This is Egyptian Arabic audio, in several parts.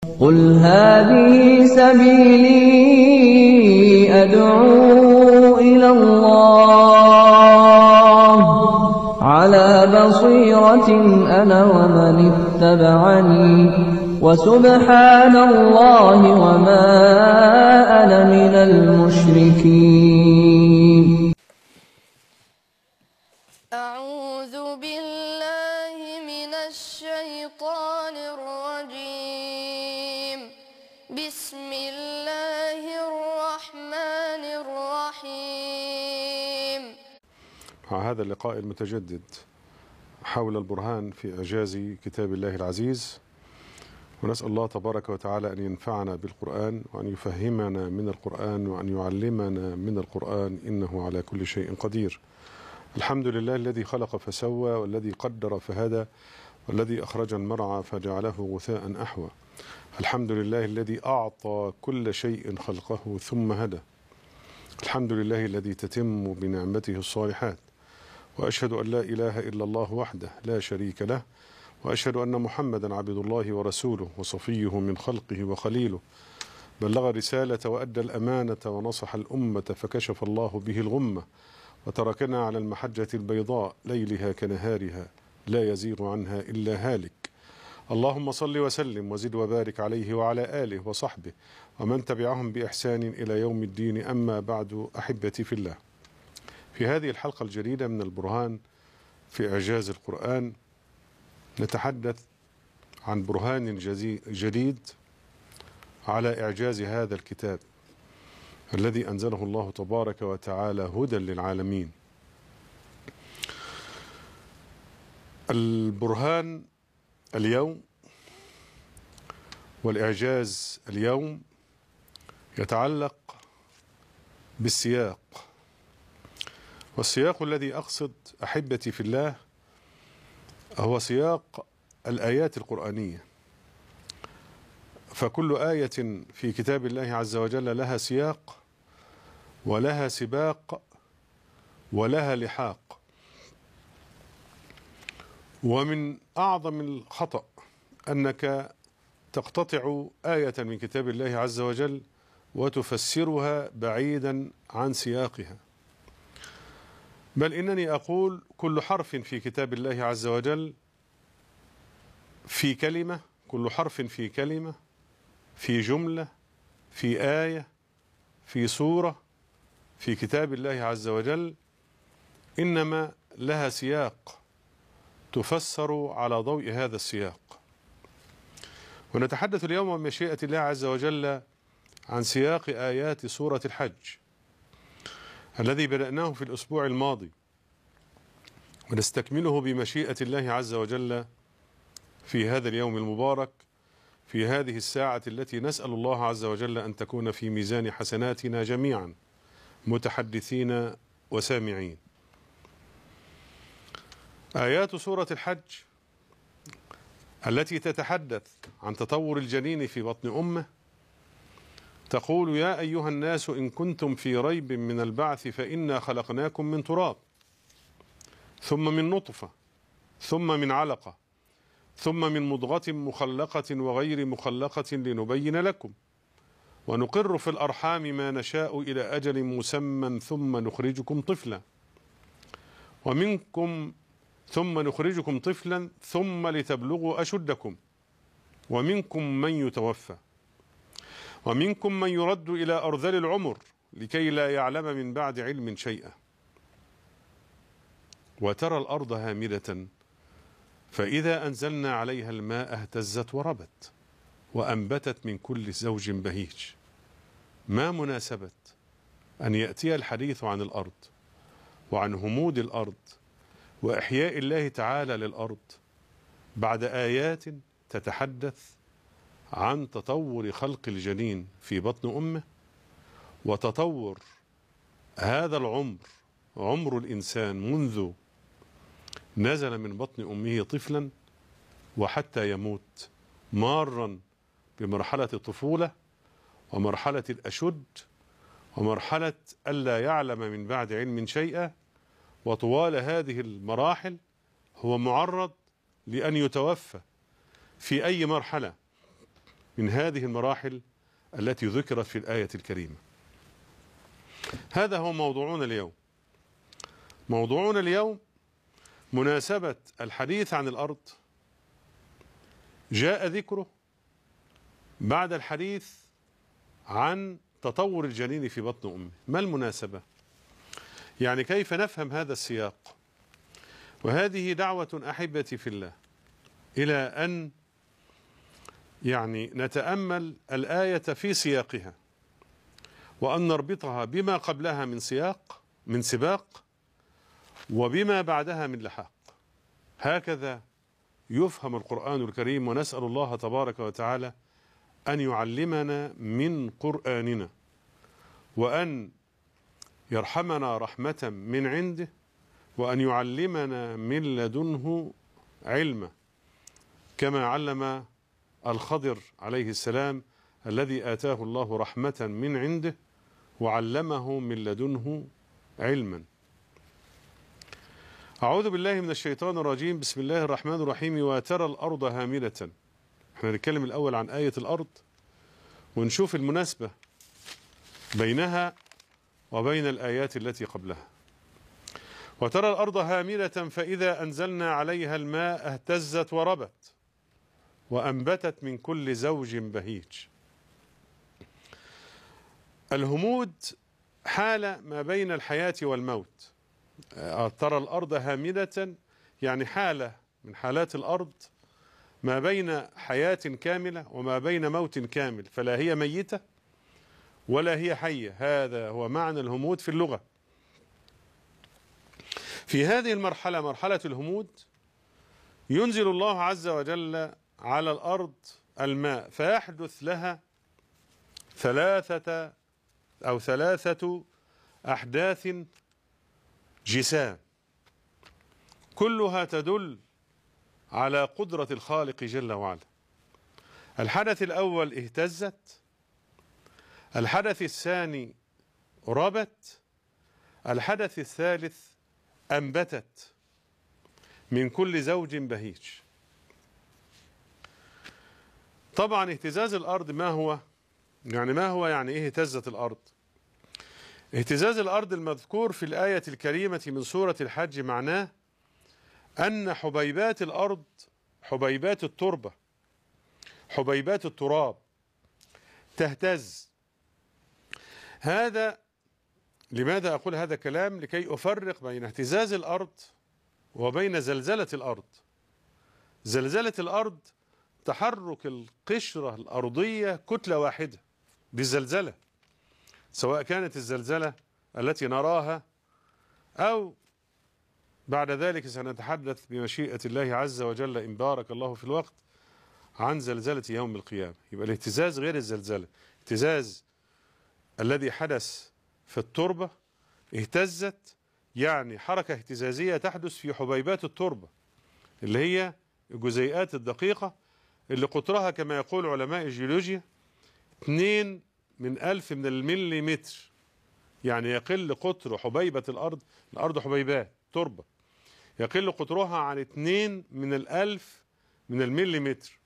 قل هذه سبيلي أدعو إلى الله على بصيرة أنا ومن اتبعني وسبحان الله وما أنا من المشركين أعوذ بالله من الشيطان الرجيم بسم الله الرحمن الرحيم مع هذا اللقاء المتجدد حول البرهان في إعجاز كتاب الله العزيز ونسأل الله تبارك وتعالى أن ينفعنا بالقرآن وأن يفهمنا من القرآن وأن يعلمنا من القرآن إنه على كل شيء قدير الحمد لله الذي خلق فسوى والذي قدر فهدى والذي أخرج المرعى فجعله غثاء أحوى الحمد لله الذي أعطى كل شيء خلقه ثم هدى الحمد لله الذي تتم بنعمته الصالحات وأشهد أن لا إله إلا الله وحده لا شريك له وأشهد أن محمدا عبد الله ورسوله وصفيه من خلقه وخليله بلغ الرسالة وأدى الأمانة ونصح الأمة فكشف الله به الغمة وتركنا على المحجة البيضاء ليلها كنهارها لا يزيغ عنها إلا هالك اللهم صل وسلم وزد وبارك عليه وعلى آله وصحبه ومن تبعهم بإحسان إلى يوم الدين أما بعد أحبتي في الله في هذه الحلقة الجديدة من البرهان في إعجاز القرآن نتحدث عن برهان جزي- جديد على إعجاز هذا الكتاب الذي أنزله الله تبارك وتعالى هدى للعالمين البرهان اليوم والإعجاز اليوم يتعلق بالسياق والسياق الذي أقصد أحبتي في الله هو سياق الآيات القرآنية فكل آية في كتاب الله عز وجل لها سياق ولها سباق ولها لحاق ومن أعظم الخطأ أنك تقتطع آية من كتاب الله عز وجل وتفسرها بعيدا عن سياقها بل إنني أقول كل حرف في كتاب الله عز وجل في كلمة كل حرف في كلمة في جملة في آية في سورة في كتاب الله عز وجل إنما لها سياق تفسر على ضوء هذا السياق ونتحدث اليوم بمشيئة الله عز وجل عن سياق آيات سورة الحج الذي بدأناه في الأسبوع الماضي ونستكمله بمشيئة الله عز وجل في هذا اليوم المبارك في هذه الساعة التي نسأل الله عز وجل أن تكون في ميزان حسناتنا جميعا متحدثين وسامعين آيات سورة الحج التي تتحدث عن تطور الجنين في بطن أمه تقول يا أيها الناس إن كنتم في ريب من البعث فإنا خلقناكم من تراب ثم من نطفة ثم من علقة ثم من مضغة مخلقة وغير مخلقة لنبين لكم ونقر في الأرحام ما نشاء إلى أجل مسمى ثم نخرجكم طفلا ومنكم ثم نخرجكم طفلا ثم لتبلغوا أشدكم ومنكم من يتوفى ومنكم من يرد إلى أرذل العمر لكي لا يعلم من بعد علم شيئا وترى الأرض هامدة فإذا أنزلنا عليها الماء اهتزت وربت وأنبتت من كل زوج بهيج ما مناسبة أن يأتي الحديث عن الأرض وعن همود الأرض وإحياء الله تعالى للأرض بعد آيات تتحدث عن تطور خلق الجنين في بطن أمه وتطور هذا العمر عمر الإنسان منذ نزل من بطن أمه طفلا وحتى يموت مارا بمرحلة الطفولة ومرحلة الأشد ومرحلة ألا يعلم من بعد علم شيئا وطوال هذه المراحل هو معرض لأن يتوفى في أي مرحلة من هذه المراحل التي ذكرت في الآية الكريمة هذا هو موضوعنا اليوم موضوعنا اليوم مناسبة الحديث عن الأرض جاء ذكره بعد الحديث عن تطور الجنين في بطن أمه ما المناسبة يعني كيف نفهم هذا السياق وهذه دعوة أحبتي في الله إلى أن يعني نتأمل الآية في سياقها وأن نربطها بما قبلها من سياق من سباق وبما بعدها من لحاق هكذا يفهم القرآن الكريم ونسأل الله تبارك وتعالى أن يعلمنا من قرآننا وأن يرحمنا رحمة من عنده وأن يعلمنا من لدنه علما كما علم الخضر عليه السلام الذي آتاه الله رحمة من عنده وعلمه من لدنه علما أعوذ بالله من الشيطان الرجيم بسم الله الرحمن الرحيم وترى الأرض هاملة احنا نتكلم الأول عن آية الأرض ونشوف المناسبة بينها وبين الآيات التي قبلها وترى الأرض هاملة فإذا أنزلنا عليها الماء اهتزت وربت وأنبتت من كل زوج بهيج الهمود حالة ما بين الحياة والموت ترى الأرض هامدة يعني حالة من حالات الأرض ما بين حياة كاملة وما بين موت كامل فلا هي ميتة ولا هي حية هذا هو معنى الهمود في اللغة في هذه المرحلة مرحلة الهمود ينزل الله عز وجل على الأرض الماء فيحدث لها ثلاثة أو ثلاثة أحداث جسام كلها تدل على قدرة الخالق جل وعلا الحدث الأول اهتزت الحدث الثاني ربت الحدث الثالث أنبتت من كل زوج بهيج طبعا اهتزاز الأرض ما هو يعني ما هو يعني ايه اهتزت الأرض اهتزاز الأرض المذكور في الآية الكريمة من سورة الحج معناه أن حبيبات الأرض حبيبات التربة حبيبات التراب تهتز هذا لماذا أقول هذا الكلام لكي أفرق بين اهتزاز الأرض وبين زلزلة الأرض زلزلة الأرض تحرك القشرة الأرضية كتلة واحدة بالزلزلة سواء كانت الزلزلة التي نراها أو بعد ذلك سنتحدث بمشيئة الله عز وجل إن بارك الله في الوقت عن زلزلة يوم القيامة يبقى الاهتزاز غير الزلزلة اهتزاز الذي حدث في التربة اهتزت يعني حركة اهتزازية تحدث في حبيبات التربة اللي هي الجزيئات الدقيقة اللي قطرها كما يقول علماء الجيولوجيا 2 من ألف من المليمتر يعني يقل قطر حبيبة الأرض الأرض حبيبات تربة يقل قطرها عن 2 من الألف من المليمتر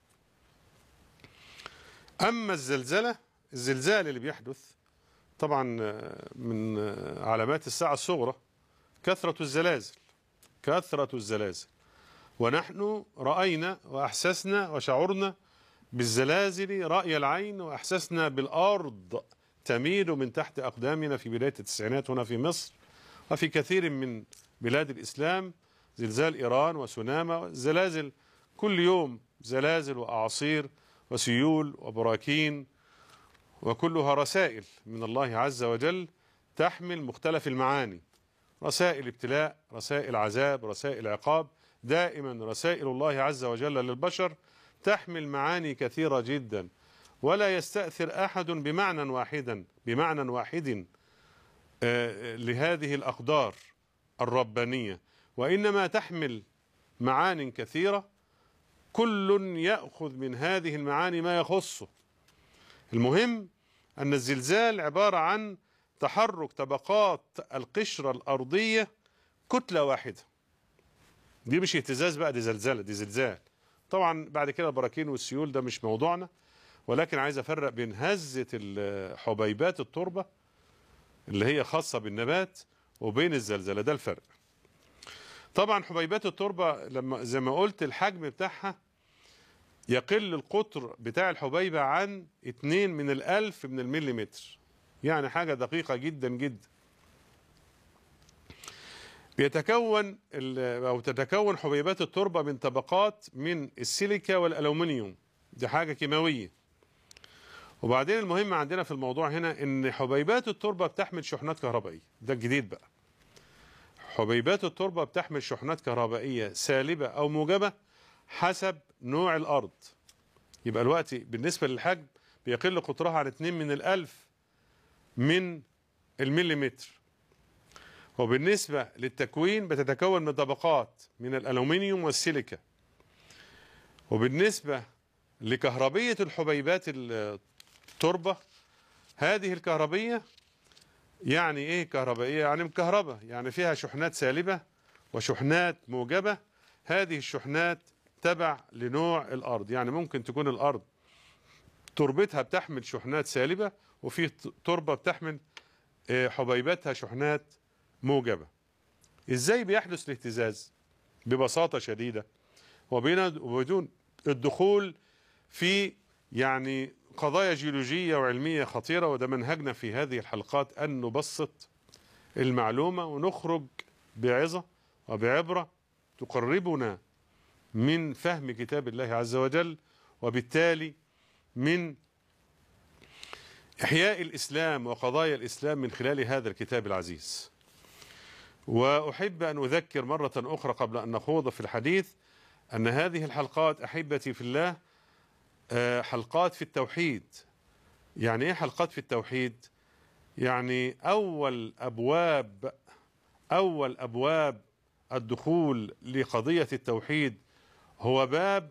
أما الزلزلة الزلزال اللي بيحدث طبعا من علامات الساعة الصغرى كثرة الزلازل كثرة الزلازل ونحن رأينا وأحسسنا وشعرنا بالزلازل رأي العين وأحسسنا بالأرض تميل من تحت أقدامنا في بداية التسعينات هنا في مصر وفي كثير من بلاد الإسلام زلزال إيران وسوناما زلازل كل يوم زلازل وأعاصير وسيول وبراكين وكلها رسائل من الله عز وجل تحمل مختلف المعاني رسائل ابتلاء رسائل عذاب رسائل عقاب دائما رسائل الله عز وجل للبشر تحمل معاني كثيرة جدا ولا يستأثر أحد بمعنى واحدا بمعنى واحد آه لهذه الأقدار الربانية وإنما تحمل معان كثيرة كل يأخذ من هذه المعاني ما يخصه المهم أن الزلزال عبارة عن تحرك طبقات القشرة الأرضية كتلة واحدة دي مش اهتزاز بقى دي زلزلة دي زلزال طبعا بعد كده البراكين والسيول ده مش موضوعنا ولكن عايز افرق بين هزه ال- حبيبات التربه اللي هي خاصه بالنبات وبين الزلزله ده الفرق طبعا حبيبات التربه لما زي ما قلت الحجم بتاعها يقل القطر بتاع الحبيبه عن 2 من الألف من المليمتر يعني حاجه دقيقه جدا جدا بيتكون ال- او تتكون حبيبات التربه من طبقات من السيليكا والالومنيوم دي حاجه كيماويه وبعدين المهم عندنا في الموضوع هنا ان حبيبات التربه بتحمل شحنات كهربائيه ده الجديد بقى حبيبات التربه بتحمل شحنات كهربائيه سالبه او موجبه حسب نوع الارض يبقى الوقت بالنسبه للحجم بيقل قطرها عن 2 من الألف من المليمتر وبالنسبة للتكوين بتتكون من طبقات من الألومنيوم والسيليكا وبالنسبة لكهربية الحبيبات التربة هذه الكهربية يعني ايه كهربائية يعني مكهربة يعني فيها شحنات سالبة وشحنات موجبة هذه الشحنات تبع لنوع الأرض يعني ممكن تكون الأرض تربتها بتحمل شحنات سالبة وفي تربة بتحمل آه، حبيباتها شحنات موجبة ازاي بيحدث الاهتزاز ببساطة شديدة وبين- وبدون الدخول في يعني قضايا جيولوجية وعلمية خطيرة وده منهجنا في هذه الحلقات أن نبسط المعلومة ونخرج بعظة وبعبرة تقربنا من فهم كتاب الله عز وجل وبالتالي من إحياء الإسلام وقضايا الإسلام من خلال هذا الكتاب العزيز وأحب أن أذكر مرة أخرى قبل أن نخوض في الحديث أن هذه الحلقات أحبتي في الله آه، حلقات في التوحيد يعني إيه حلقات في التوحيد يعني أول أبواب أول أبواب الدخول لقضية التوحيد هو باب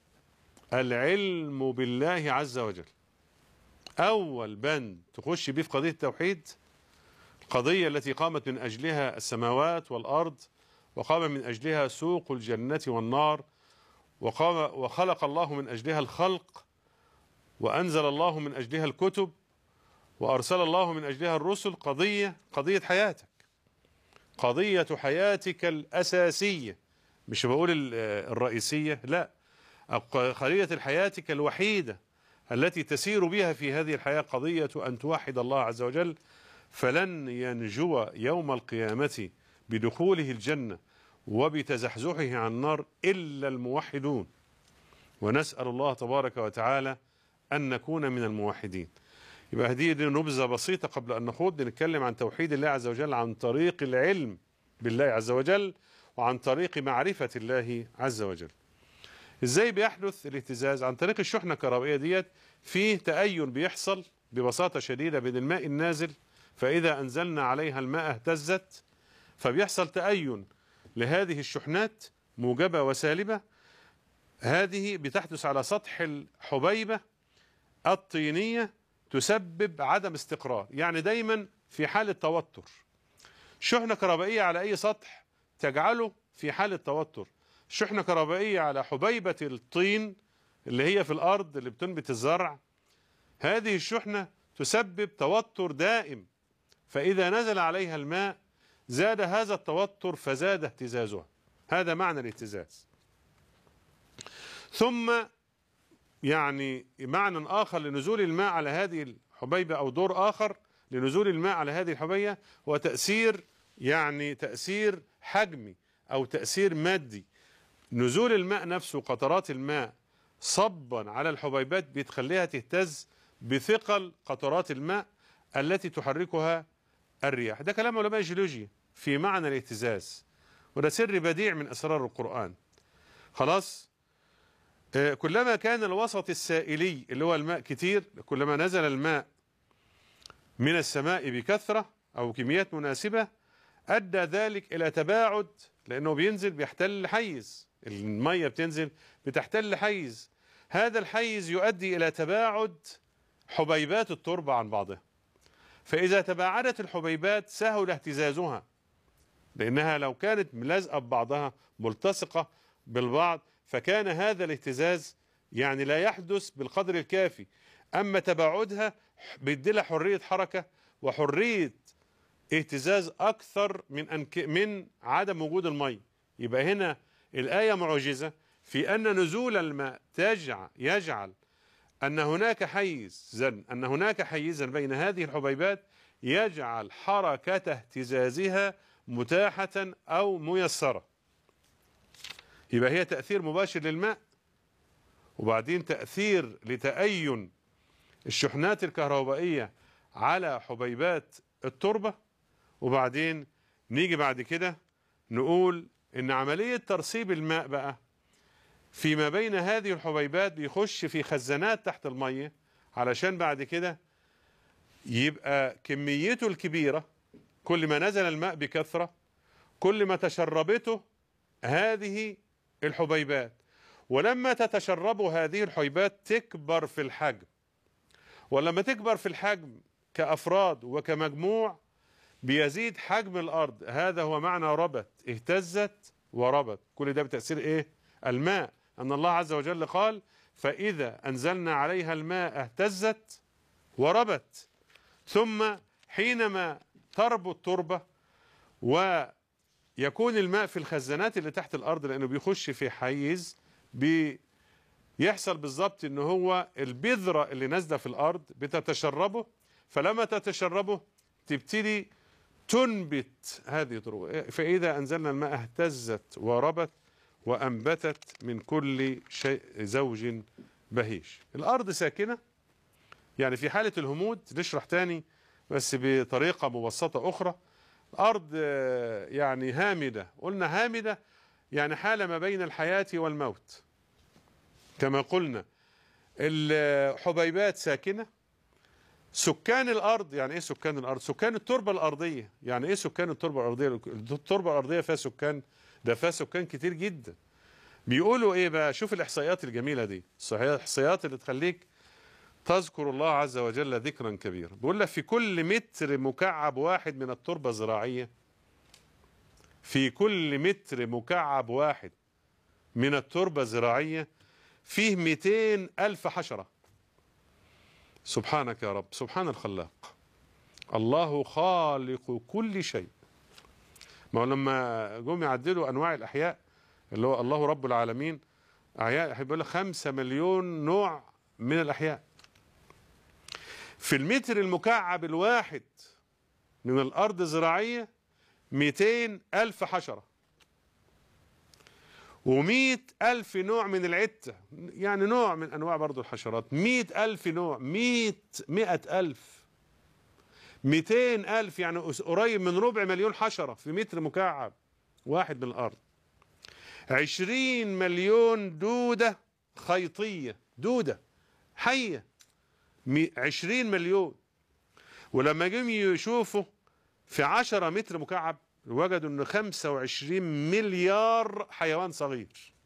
العلم بالله عز وجل أول بند تخش بيه في قضية التوحيد القضية التي قامت من أجلها السماوات والأرض وقام من أجلها سوق الجنة والنار وقام وخلق الله من أجلها الخلق وأنزل الله من أجلها الكتب وأرسل الله من أجلها الرسل قضية قضية حياتك قضية حياتك الأساسية مش بقول ال- الرئيسية لا قضية حياتك الوحيدة التي تسير بها في هذه الحياة قضية أن توحد الله عز وجل فلن ينجو يوم القيامة بدخوله الجنة وبتزحزحه عن النار إلا الموحدون ونسأل الله تبارك وتعالى أن نكون من الموحدين يبقى هذه دي نبذة بسيطة قبل أن نخوض نتكلم عن توحيد الله عز وجل عن طريق العلم بالله عز وجل وعن طريق معرفة الله عز وجل ازاي بيحدث الاهتزاز عن طريق الشحنة الكهربائية ديت في تأين بيحصل ببساطة شديدة بين الماء النازل فإذا أنزلنا عليها الماء اهتزت فبيحصل تأين لهذه الشحنات موجبة وسالبة هذه بتحدث على سطح الحبيبة الطينية تسبب عدم استقرار يعني دايما في حالة توتر شحنة كهربائية على أي سطح تجعله في حالة توتر شحنة كهربائية على حبيبة الطين اللي هي في الأرض اللي بتنبت الزرع هذه الشحنة تسبب توتر دائم فإذا نزل عليها الماء زاد هذا التوتر فزاد اهتزازها هذا معنى الاهتزاز ثم يعني معنى آخر لنزول الماء على هذه الحبيبة أو دور آخر لنزول الماء على هذه الحبيبة هو تأثير يعني تأثير حجمي أو تأثير مادي نزول الماء نفسه قطرات الماء صبا على الحبيبات بتخليها تهتز بثقل قطرات الماء التي تحركها الرياح ده كلام علماء الجيولوجيا في معنى الاهتزاز وده سر بديع من أسرار القرآن خلاص آه، كلما كان الوسط السائلي اللي هو الماء كتير كلما نزل الماء من السماء بكثرة أو كميات مناسبة أدى ذلك إلى تباعد لأنه بينزل بيحتل حيز المية بتنزل بتحتل حيز هذا الحيز يؤدي إلى تباعد حبيبات التربة عن بعضها فإذا تباعدت الحبيبات سهل اهتزازها لأنها لو كانت ملازقة ببعضها ملتصقة بالبعض فكان هذا الاهتزاز يعني لا يحدث بالقدر الكافي اما تباعدها بيدي لها حريه حركه وحريه اهتزاز اكثر من أنك من عدم وجود المي يبقى هنا الايه معجزه في ان نزول الماء تجعل يجعل ان هناك حيزا ان هناك حيزا بين هذه الحبيبات يجعل حركه اهتزازها متاحه او ميسره يبقى هي تاثير مباشر للماء وبعدين تاثير لتأين الشحنات الكهربائيه على حبيبات التربه وبعدين نيجي بعد كده نقول ان عمليه ترسيب الماء بقى فيما بين هذه الحبيبات بيخش في خزانات تحت الميه علشان بعد كده يبقى كميته الكبيره كل ما نزل الماء بكثره كل ما تشربته هذه الحبيبات ولما تتشرب هذه الحبيبات تكبر في الحجم ولما تكبر في الحجم كأفراد وكمجموع بيزيد حجم الأرض هذا هو معنى ربت اهتزت وربت كل ده بتأثير إيه الماء أن الله عز وجل قال فإذا أنزلنا عليها الماء اهتزت وربت ثم حينما تربو التربة ويكون الماء في الخزانات اللي تحت الأرض لأنه بيخش في حيز بيحصل بالظبط ان هو البذرة اللي نازلة في الأرض بتتشربه فلما تتشربه تبتدي تنبت هذه التربة فإذا أنزلنا الماء اهتزت وربت وأنبتت من كل شيء زوج بهيج الأرض ساكنة يعني في حالة الهمود نشرح تاني بس بطريقة مبسطة أخرى الأرض آه، يعني هامدة قلنا هامدة يعني حالة ما بين الحياة والموت كما قلنا الحبيبات ساكنة سكان الأرض يعني إيه سكان الأرض سكان التربة الأرضية يعني إيه سكان التربة الأرضية التربة الأرضية فيها سكان ده فيها سكان كتير جدا بيقولوا إيه بقى شوف الإحصائيات الجميلة دي صحيح الإحصائيات اللي تخليك تذكر الله عز وجل ذكرا كبيرا بيقول لك في كل متر مكعب واحد من التربة الزراعية في كل متر مكعب واحد من التربة الزراعية فيه 200 ألف حشرة سبحانك يا رب سبحان الخلاق الله خالق كل شيء ما هو لما جم يعدلوا أنواع الأحياء اللي هو الله رب العالمين أحياء بيقول لك 5 مليون نوع من الأحياء في المتر المكعب الواحد من الأرض الزراعية 200 ألف حشرة ومئة ألف نوع من العتة يعني نوع من أنواع برضو الحشرات مئة ألف نوع مئة مئة ألف مئتين ألف يعني قريب من ربع مليون حشرة في متر مكعب واحد من الأرض عشرين مليون دودة خيطية دودة حية عشرين مليون ولما جم يشوفوا في عشرة متر مكعب وجدوا ان 25 مليار حيوان صغير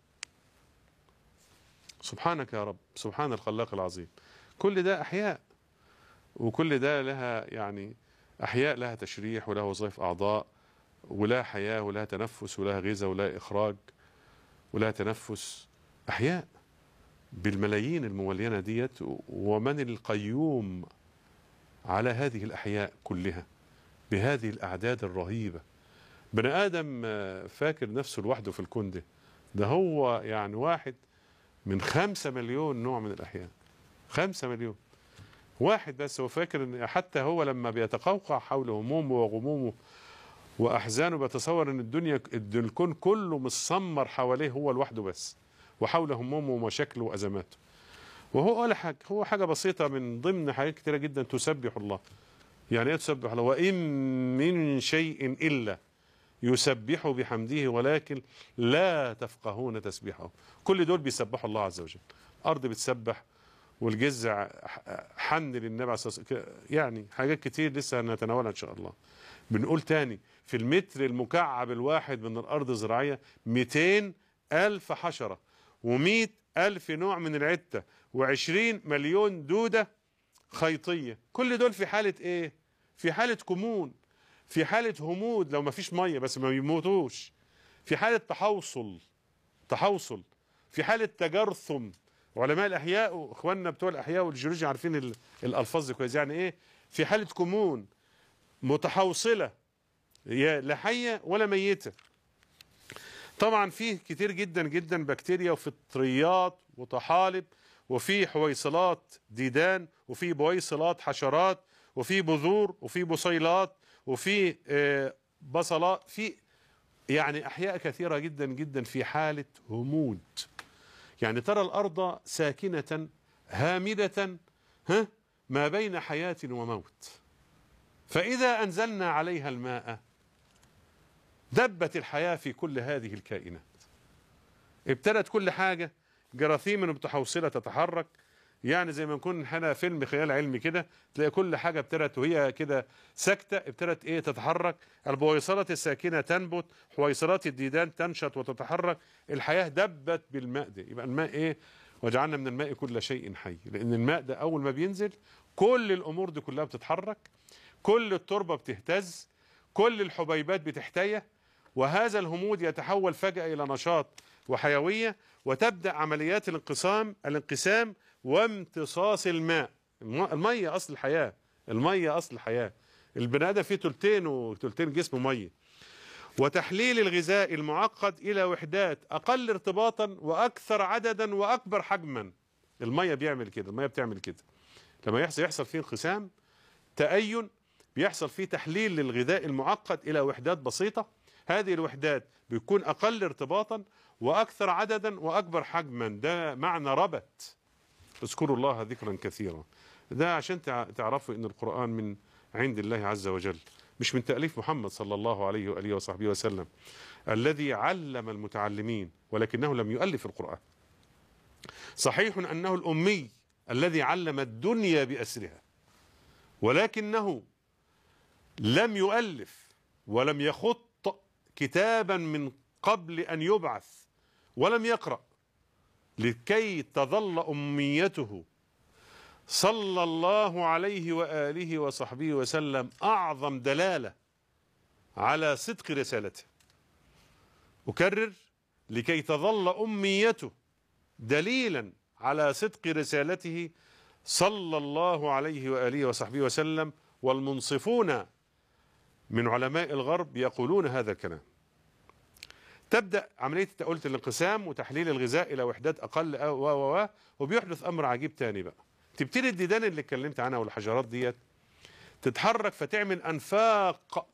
سبحانك يا رب سبحان الخلاق العظيم كل ده احياء وكل ده لها يعني احياء لها تشريح ولها وظائف اعضاء ولها حياه ولها تنفس ولها غذاء ولها اخراج ولها تنفس احياء بالملايين المولينه ديت ومن القيوم على هذه الاحياء كلها بهذه الاعداد الرهيبه بني ادم فاكر نفسه لوحده في الكون ده ده هو يعني واحد من خمسة مليون نوع من الاحياء خمسة مليون واحد بس هو فاكر ان حتى هو لما بيتقوقع حول همومه وغمومه واحزانه بيتصور ان الدنيا الكون كله متسمر حواليه هو لوحده بس وحول همومه ومشاكله وازماته وهو ولا حاجه هو حاجه بسيطه من ضمن حاجات كتيره جدا تسبح الله يعني ايه تسبح الله وان من شيء الا يسبح بحمده ولكن لا تفقهون تسبيحه كل دول بيسبحوا الله عز وجل أرض بتسبح والجزع حن للنبي عليه الصلاة والسلام يعني حاجات كتير لسه هنتناولها إن شاء الله بنقول تاني في المتر المكعب الواحد من الأرض الزراعية 200 ألف حشرة و100 ألف نوع من العتة و20 مليون دودة خيطية كل دول في حالة إيه؟ في حالة كمون في حالة همود لو ما فيش مية بس ما بيموتوش في حالة تحوصل تحوصل في حالة تجرثم علماء الاحياء واخواننا بتوع الاحياء والجيولوجيا عارفين ال- الالفاظ دي كويس يعني ايه في حاله كمون متحوصله هي لا حيه ولا ميته طبعا فيه كتير جدا جدا بكتيريا وفطريات وطحالب وفي حويصلات ديدان وفي بويصلات حشرات وفي بذور وفي بصيلات وفي آه، بصلات في يعني احياء كثيره جدا جدا في حاله همود يعني ترى الارض ساكنه هامده ها ما بين حياه وموت فاذا انزلنا عليها الماء دبت الحياه في كل هذه الكائنات ابتدت كل حاجه جراثيم متحوصله تتحرك يعني زي ما نكون احنا فيلم خيال علمي كده تلاقي كل حاجه ابتدت وهي كده ساكته ابتدت ايه تتحرك البويصلات الساكنه تنبت حويصلات الديدان تنشط وتتحرك الحياه دبت بالماء ده يبقى الماء ايه وجعلنا من الماء كل شيء حي لان الماء ده اول ما بينزل كل الامور دي كلها بتتحرك كل التربه بتهتز كل الحبيبات بتحتيه وهذا الهمود يتحول فجأة إلى نشاط وحيوية وتبدأ عمليات الانقسام الانقسام وامتصاص الماء الم- المية أصل الحياة المية أصل الحياة البني آدم فيه تلتين وتلتين جسمه مية وتحليل الغذاء المعقد إلى وحدات أقل ارتباطا وأكثر عددا وأكبر حجما المية بيعمل كده المية بتعمل كده لما يحصل يحصل فيه انقسام تأين بيحصل فيه تحليل للغذاء المعقد إلى وحدات بسيطة هذه الوحدات بيكون أقل ارتباطا وأكثر عددا وأكبر حجما ده معنى ربت اذكروا الله ذكرا كثيرا ده عشان تع- تعرفوا ان القرآن من عند الله عز وجل مش من تأليف محمد صلى الله عليه وآله وصحبه وسلم الذي علم المتعلمين ولكنه لم يؤلف القرآن صحيح أنه الأمي الذي علم الدنيا بأسرها ولكنه لم يؤلف ولم يخط كتابا من قبل أن يبعث ولم يقرأ لكي تظل أميته صلى الله عليه وآله وصحبه وسلم أعظم دلالة على صدق رسالته أكرر لكي تظل أميته دليلا على صدق رسالته صلى الله عليه وآله وصحبه وسلم والمنصفون من علماء الغرب يقولون هذا الكلام تبدا عمليه قلت الانقسام وتحليل الغذاء الى وحدات اقل أو- و و و وبيحدث امر عجيب تاني بقى تبتدي الديدان اللي اتكلمت عنها والحجرات ديت تتحرك فتعمل انفاق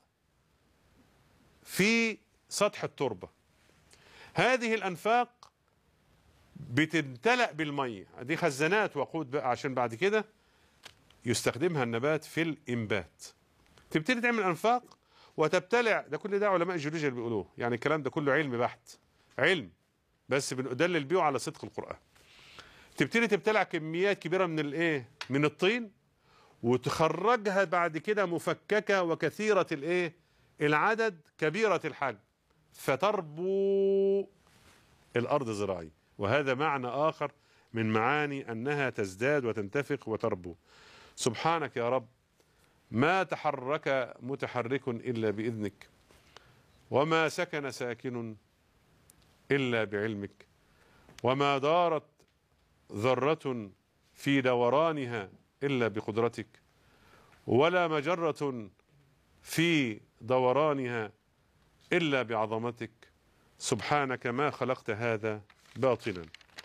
في سطح التربه هذه الانفاق بتمتلأ بالميه دي خزانات وقود بقى عشان بعد كده يستخدمها النبات في الانبات تبتدي تعمل انفاق وتبتلع ده كل ده علماء الجيولوجيا اللي بيقولوه يعني الكلام ده كله علم بحت علم بس بندلل بيه على صدق القرآن تبتدي تبتلع كميات كبيرة من الايه من الطين وتخرجها بعد كده مفككة وكثيرة الايه العدد كبيرة الحجم فتربو الارض زراعي وهذا معنى اخر من معاني انها تزداد وتنتفخ وتربو سبحانك يا رب ما تحرك متحرك الا باذنك وما سكن ساكن الا بعلمك وما دارت ذره في دورانها الا بقدرتك ولا مجره في دورانها الا بعظمتك سبحانك ما خلقت هذا باطلا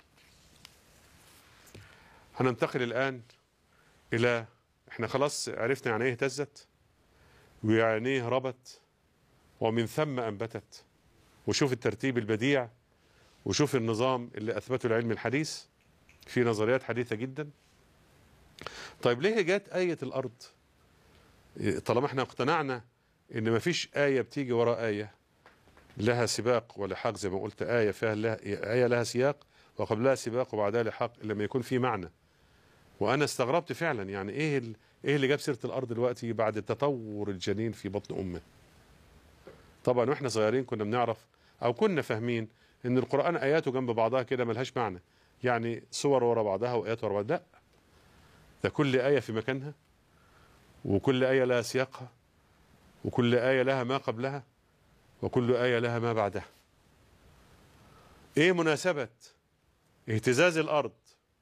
هننتقل الان الى احنا خلاص عرفنا يعني ايه اهتزت ويعني ايه ربت ومن ثم انبتت وشوف الترتيب البديع وشوف النظام اللي اثبته العلم الحديث في نظريات حديثه جدا طيب ليه جت ايه الارض طالما احنا اقتنعنا ان مفيش ايه بتيجي وراء ايه لها سباق ولحاق زي ما قلت ايه فيها لها ايه لها سياق وقبلها سباق وبعدها لحاق لما يكون في معنى وانا استغربت فعلا يعني ايه ال... ايه اللي جاب سيره الارض دلوقتي بعد تطور الجنين في بطن امه طبعا واحنا صغيرين كنا بنعرف او كنا فاهمين ان القران اياته جنب بعضها كده ملهاش معنى يعني صور ورا بعضها وايات ورا بعضها لا ده كل ايه في مكانها وكل ايه لها سياقها وكل ايه لها ما قبلها وكل ايه لها ما بعدها ايه مناسبه اهتزاز الارض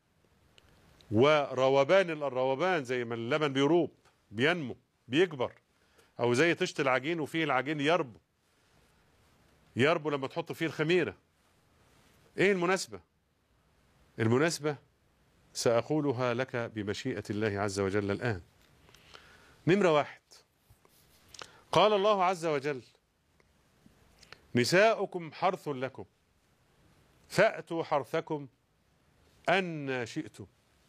وروبان الروبان زي ما اللبن بيروب بينمو بيكبر او زي طشت العجين وفيه العجين يربو يربو لما تحط فيه الخميره ايه المناسبه المناسبه ساقولها لك بمشيئه الله عز وجل الان نمره واحد قال الله عز وجل نساؤكم حرث لكم فأتوا حرثكم أن شئتم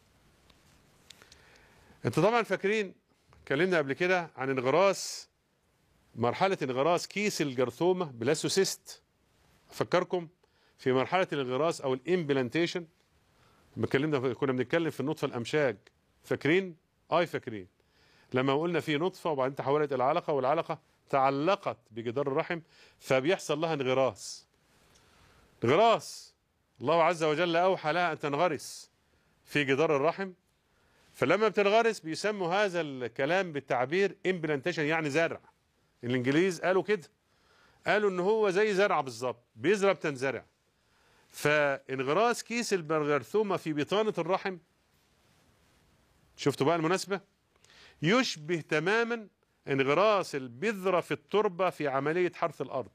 انتوا طبعا فاكرين اتكلمنا قبل كده عن انغراس مرحلة انغراس كيس الجرثومة بلاسوسيست افكركم في مرحلة الانغراس او الامبلانتيشن اتكلمنا كنا بنتكلم في النطفة الامشاج فاكرين؟ اي فاكرين لما قلنا في نطفة وبعدين تحولت الى علقة والعلقة تعلقت بجدار الرحم فبيحصل لها انغراس انغراس الله عز وجل اوحى لها ان تنغرس في جدار الرحم فلما بتنغرس بيسموا هذا الكلام بالتعبير امبلانتيشن يعني زرع الانجليز قالوا كده قالوا ان هو زي زرعه بالظبط بيزرع بتنزرع فانغراس كيس البرغرثومه في بطانه الرحم شفتوا بقى المناسبه يشبه تماما انغراس البذره في التربه في عمليه حرث الارض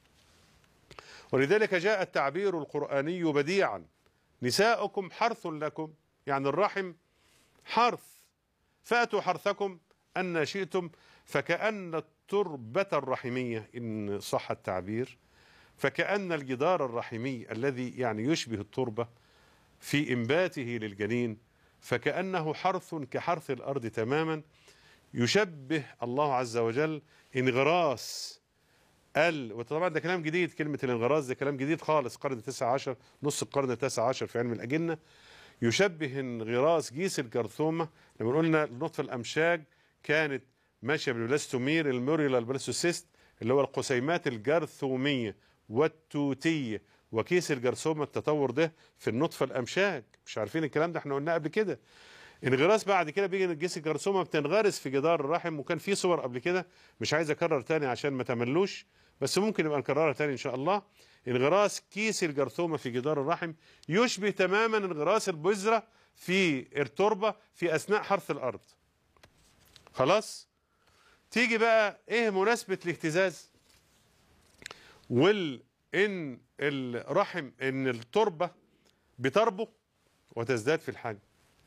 ولذلك جاء التعبير القراني بديعا نساؤكم حرث لكم يعني الرحم حرث فاتوا حرثكم ان شئتم فكأن التربة الرحمية إن صح التعبير فكأن الجدار الرحمي الذي يعني يشبه التربة في إنباته للجنين فكأنه حرث كحرث الأرض تماما يشبه الله عز وجل انغراس ال وطبعا ده كلام جديد كلمة الانغراس ده كلام جديد خالص القرن التاسع عشر نص القرن التاسع عشر في علم الأجنة يشبه انغراس جيس الجرثومة لما قلنا نطف الأمشاج كانت ماشيه بالبلاستومير الموريلا البلاستوسيست اللي هو القسيمات الجرثوميه والتوتيه وكيس الجرثومه التطور ده في النطفه الامشاج مش عارفين الكلام ده احنا قلناه قبل كده انغراس بعد كده بيجي كيس الجرثومه بتنغرس في جدار الرحم وكان في صور قبل كده مش عايز اكرر تاني عشان ما تملوش بس ممكن نبقى نكررها تاني ان شاء الله انغراس كيس الجرثومه في جدار الرحم يشبه تماما انغراس البذره في التربه في اثناء حرث الارض خلاص تيجي بقى ايه مناسبة الاهتزاز وال ان الرحم ان التربة بتربو وتزداد في الحجم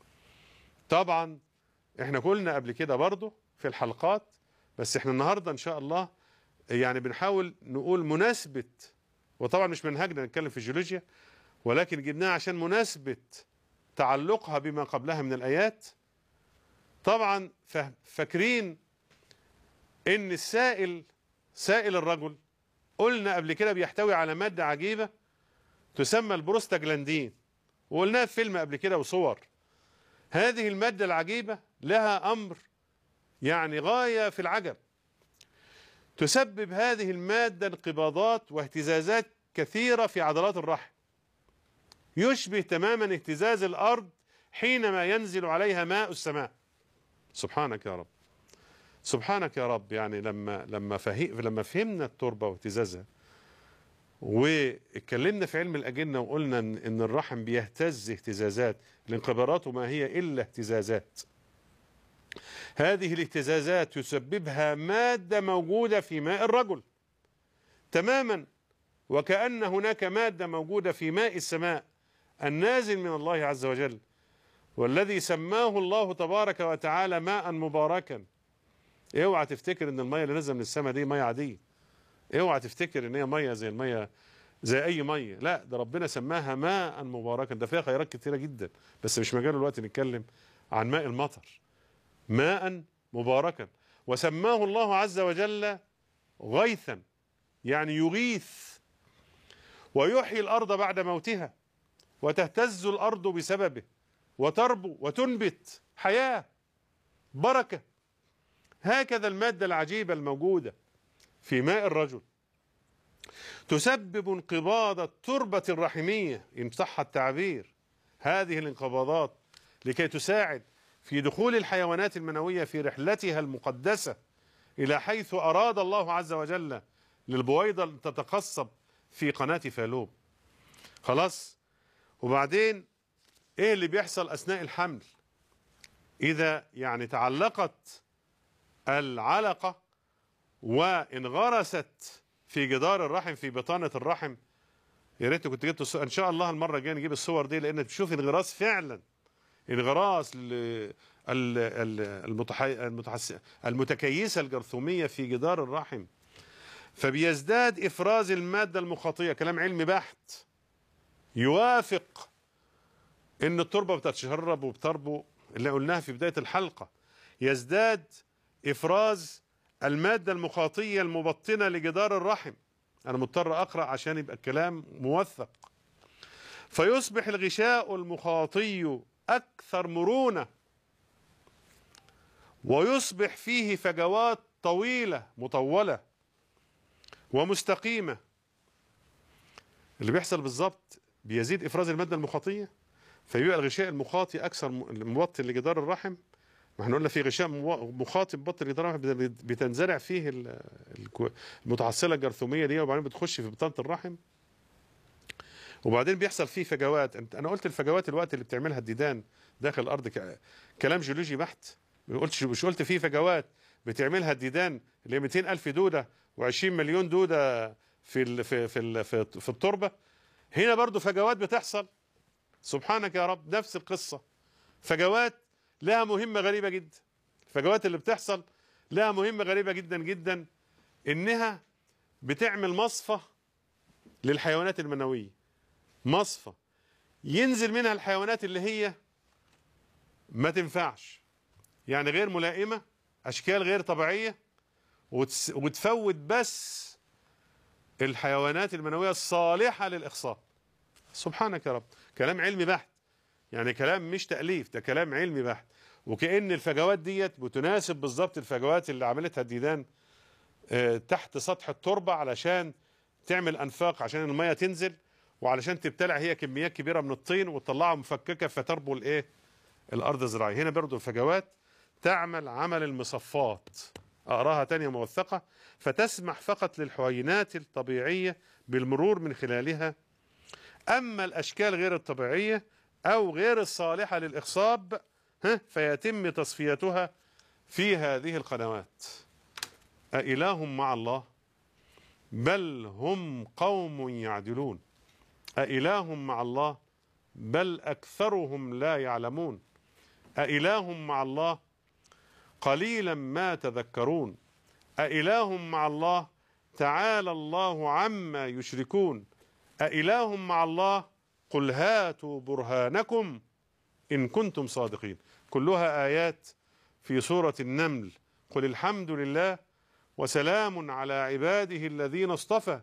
طبعا احنا قلنا قبل كده برضو في الحلقات بس احنا النهاردة ان شاء الله يعني بنحاول نقول مناسبة وطبعا مش منهجنا نتكلم في الجيولوجيا ولكن جبناها عشان مناسبة تعلقها بما قبلها من الآيات طبعا فاكرين ان السائل سائل الرجل قلنا قبل كده بيحتوي على مادة عجيبة تسمى البروستاجلاندين وقلناها في فيلم قبل كده وصور هذه المادة العجيبة لها أمر يعني غاية في العجب تسبب هذه المادة انقباضات واهتزازات كثيرة في عضلات الرحم يشبه تماما اهتزاز الأرض حينما ينزل عليها ماء السماء سبحانك يا رب سبحانك يا رب يعني لما لما فهم لما فهمنا التربه واهتزازها واتكلمنا في علم الاجنه وقلنا ان إن الرحم بيهتز اهتزازات الانقباضات ما هي الا اهتزازات هذه الاهتزازات يسببها ماده موجوده في ماء الرجل تماما وكأن هناك ماده موجوده في ماء السماء النازل من الله عز وجل والذي سماه الله تبارك وتعالى ماء مباركا اوعى تفتكر ان الميه اللي نازله من السماء دي ميه عاديه اوعى تفتكر ان هي ميه زي الميه زي اي ميه لا ده ربنا سماها ماء مباركا ده فيها خيرات كتيره جدا بس مش مجال الوقت نتكلم عن ماء المطر ماء مباركا وسماه الله عز وجل غيثا يعني يغيث ويحيي الارض بعد موتها وتهتز الارض بسببه وتربو وتنبت حياه بركه هكذا المادة العجيبة الموجودة في ماء الرجل تسبب انقباض التربة الرحمية إن صح التعبير هذه الانقباضات لكي تساعد في دخول الحيوانات المنوية في رحلتها المقدسة إلى حيث أراد الله عز وجل للبويضة أن تتقصب في قناة فالوب خلاص وبعدين إيه اللي بيحصل أثناء الحمل إذا يعني تعلقت العلقة وانغرست في جدار الرحم في بطانة الرحم يا ريت كنت جبت الصور. ان شاء الله المره الجايه نجيب الصور دي لان تشوف انغراس فعلا انغراس ل- ال- ال- المتحي... المتحس... المتكيسه الجرثوميه في جدار الرحم فبيزداد افراز الماده المخاطيه كلام علمي بحت يوافق ان التربه بتتشرب وبتربو اللي قلناها في بدايه الحلقه يزداد افراز الماده المخاطيه المبطنه لجدار الرحم انا مضطر اقرا عشان يبقى الكلام موثق فيصبح الغشاء المخاطي اكثر مرونه ويصبح فيه فجوات طويله مطوله ومستقيمه اللي بيحصل بالظبط بيزيد افراز الماده المخاطيه فيبقى الغشاء المخاطي اكثر م- مبطن لجدار الرحم ما احنا قلنا في غشاء مو- مخاطي مبطن لجدار الرحم بت- بتنزرع فيه ال- الكو- المتعصله الجرثوميه دي وبعدين بتخش في بطانه الرحم وبعدين بيحصل فيه فجوات انت انا قلت الفجوات الوقت اللي بتعملها الديدان داخل الارض ك... كلام جيولوجي بحت ما قلتش مش قلت فيه فجوات بتعملها الديدان اللي هي 200 الف دوده و20 مليون دوده في ال... في في ال... في, في التربه هنا برضو فجوات بتحصل سبحانك يا رب نفس القصه فجوات لها مهمه غريبه جدا الفجوات اللي بتحصل لها مهمه غريبه جدا جدا انها بتعمل مصفى للحيوانات المنويه مصفى ينزل منها الحيوانات اللي هي ما تنفعش يعني غير ملائمه اشكال غير طبيعيه وتس وتفوت بس الحيوانات المنويه الصالحه للاخصاب سبحانك يا رب كلام علمي بحت يعني كلام مش تاليف ده كلام علمي بحت وكأن الفجوات ديت بتناسب بالظبط الفجوات اللي عملتها الديدان آه، تحت سطح التربة علشان تعمل أنفاق عشان المية تنزل وعلشان تبتلع هي كميات كبيرة من الطين وتطلعها مفككة فتربو الإيه الأرض الزراعية هنا برضو الفجوات تعمل عمل المصفات أقراها تانية موثقة فتسمح فقط للحوينات الطبيعية بالمرور من خلالها أما الأشكال غير الطبيعية أو غير الصالحة للإخصاب ها فيتم تصفيتها في هذه القنوات أإله مع الله بل هم قوم يعدلون أإله مع الله بل أكثرهم لا يعلمون أإله مع الله قليلا ما تذكرون أإله مع الله تعالى الله عما يشركون أإله مع الله قل هاتوا برهانكم إن كنتم صادقين كلها آيات في سورة النمل قل الحمد لله وسلام على عباده الذين اصطفى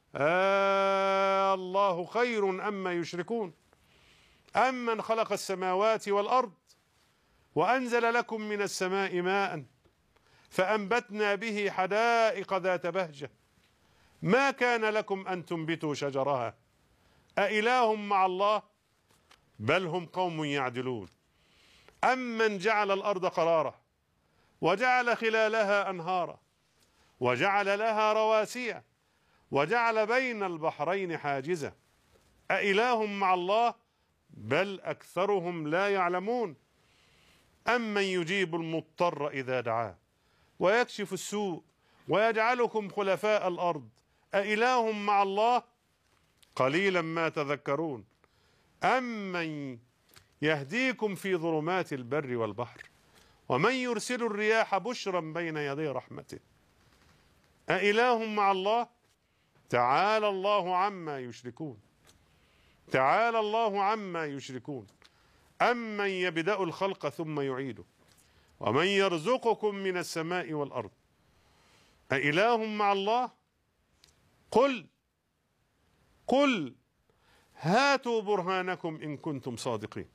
آه الله خير أما يشركون أمن خلق السماوات والأرض وأنزل لكم من السماء ماء فأنبتنا به حدائق ذات بهجة ما كان لكم أن تنبتوا شجرها أإله مع الله بل هم قوم يعدلون أمن جعل الأرض قرارا وجعل خلالها أنهارا وجعل لها رواسي وجعل بين البحرين حاجزا أإله مع الله بل أكثرهم لا يعلمون أمن يجيب المضطر إذا دعاه ويكشف السوء ويجعلكم خلفاء الأرض أإله مع الله قليلا ما تذكرون أمن يهديكم في ظلمات البر والبحر ومن يرسل الرياح بشرا بين يدي رحمته أإله مع الله تعالى الله عما يشركون تعالى الله عما يشركون أمن يبدأ الخلق ثم يعيده ومن يرزقكم من السماء والأرض أإله مع الله قل قل هاتوا برهانكم إن كنتم صادقين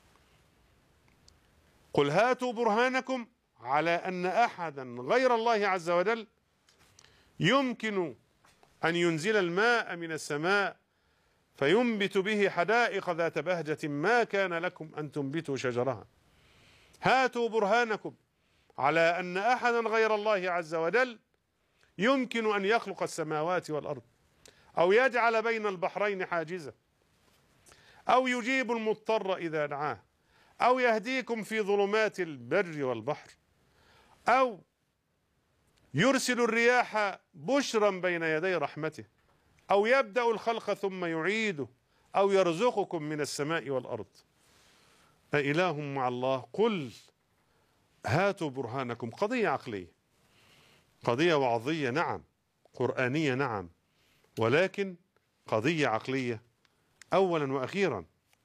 قل هاتوا برهانكم على أن أحدا غير الله عز وجل يمكن أن ينزل الماء من السماء فينبت به حدائق ذات بهجة ما كان لكم أن تنبتوا شجرها هاتوا برهانكم على أن أحدا غير الله عز وجل يمكن أن يخلق السماوات والأرض أو يجعل بين البحرين حاجزا أو يجيب المضطر إذا دعاه أو يهديكم في ظلمات البر والبحر أو يرسل الرياح بشرا بين يدي رحمته أو يبدأ الخلق ثم يعيده أو يرزقكم من السماء والأرض أإله مع الله قل هاتوا برهانكم قضية عقلية قضية وعظية نعم قرآنية نعم ولكن قضية عقلية أولا وأخيرا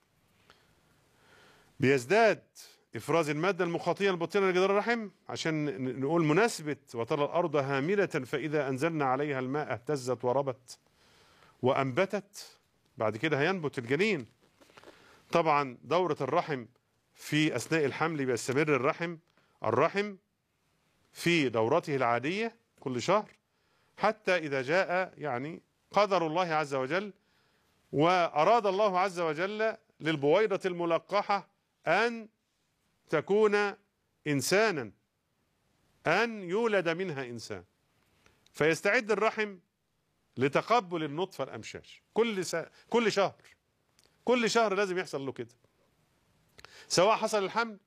بيزداد إفراز المادة المخاطية الباطنة لجدار الرحم عشان ن- نقول مناسبة وترى الأرض هاملة فإذا أنزلنا عليها الماء اهتزت وربت وأنبتت بعد كده هينبت الجنين طبعا دورة الرحم في أثناء الحمل بيستمر الرحم الرحم في دورته العادية كل شهر حتى إذا جاء يعني قدر الله عز وجل وأراد الله عز وجل للبويضة الملقحة أن تكون إنسانا أن يولد منها إنسان فيستعد الرحم لتقبل النطفة الأمشاج كل سا... كل شهر كل شهر لازم يحصل له كده سواء حصل الحمل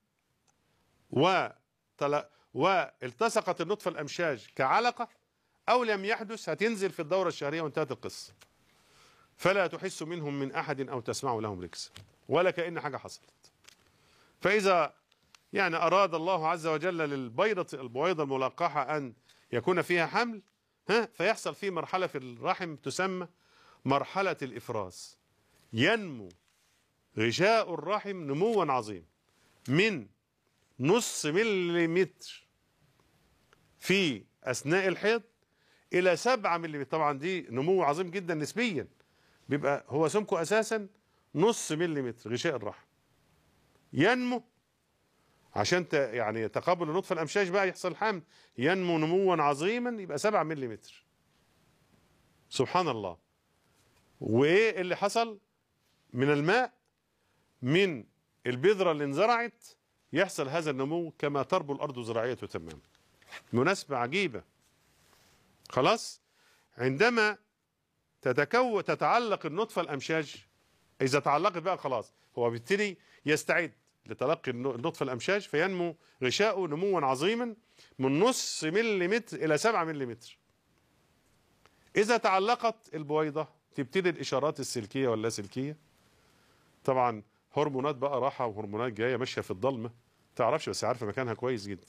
وتل... والتصقت النطفة الأمشاج كعلقة أو لم يحدث هتنزل في الدورة الشهرية وانتهت القصة فلا تحس منهم من أحد أو تسمع لهم ركس ولا كأن حاجة حصلت فإذا يعني أراد الله عز وجل للبيضة البويضة الملقحة أن يكون فيها حمل ها فيحصل في مرحلة في الرحم تسمى مرحلة الإفراز ينمو غشاء الرحم نموا عظيم من نص مليمتر في أثناء الحيض إلى سبعة مليمتر طبعا دي نمو عظيم جدا نسبيا بيبقى هو سمكه أساسا نص مليمتر غشاء الرحم ينمو عشان ت... يعني تقابل النطفة الأمشاج بقى يحصل حمل ينمو نموا عظيما يبقى 7 ملم سبحان الله وإيه اللي حصل من الماء من البذرة اللي انزرعت يحصل هذا النمو كما تربو الأرض زراعية تماما مناسبة عجيبة خلاص عندما تتكو تتعلق النطفة الأمشاج إذا تعلقت بقى خلاص هو بيبتدي يستعد لتلقي النطفة الأمشاج فينمو غشاؤه نموا عظيما من نص مليمتر إلى سبعة مليمتر إذا تعلقت البويضة تبتدي الإشارات السلكية واللاسلكية طبعا هرمونات بقى راحة وهرمونات جاية ماشية في الضلمة تعرفش بس عارفة مكانها كويس جدا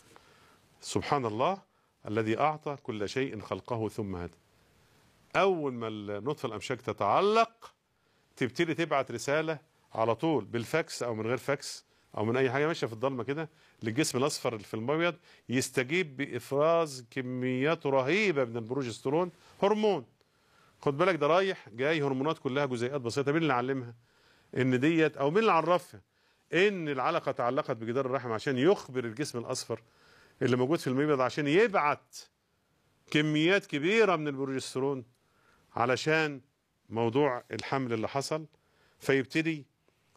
سبحان الله الذي أعطى كل شيء خلقه ثم هدى أول ما النطفة الأمشاج تتعلق تبتدي تبعت رسالة على طول بالفاكس او من غير فاكس او من اي حاجه ماشيه في الضلمه كده للجسم الاصفر اللي في المبيض يستجيب بافراز كميات رهيبه من البروجسترون هرمون خد بالك ده رايح جاي هرمونات كلها جزيئات بسيطه مين اللي علمها ان ديت او مين اللي عرفها ان العلقه تعلقت بجدار الرحم عشان يخبر الجسم الاصفر اللي موجود في المبيض عشان يبعت كميات كبيره من البروجسترون علشان موضوع الحمل اللي حصل فيبتدي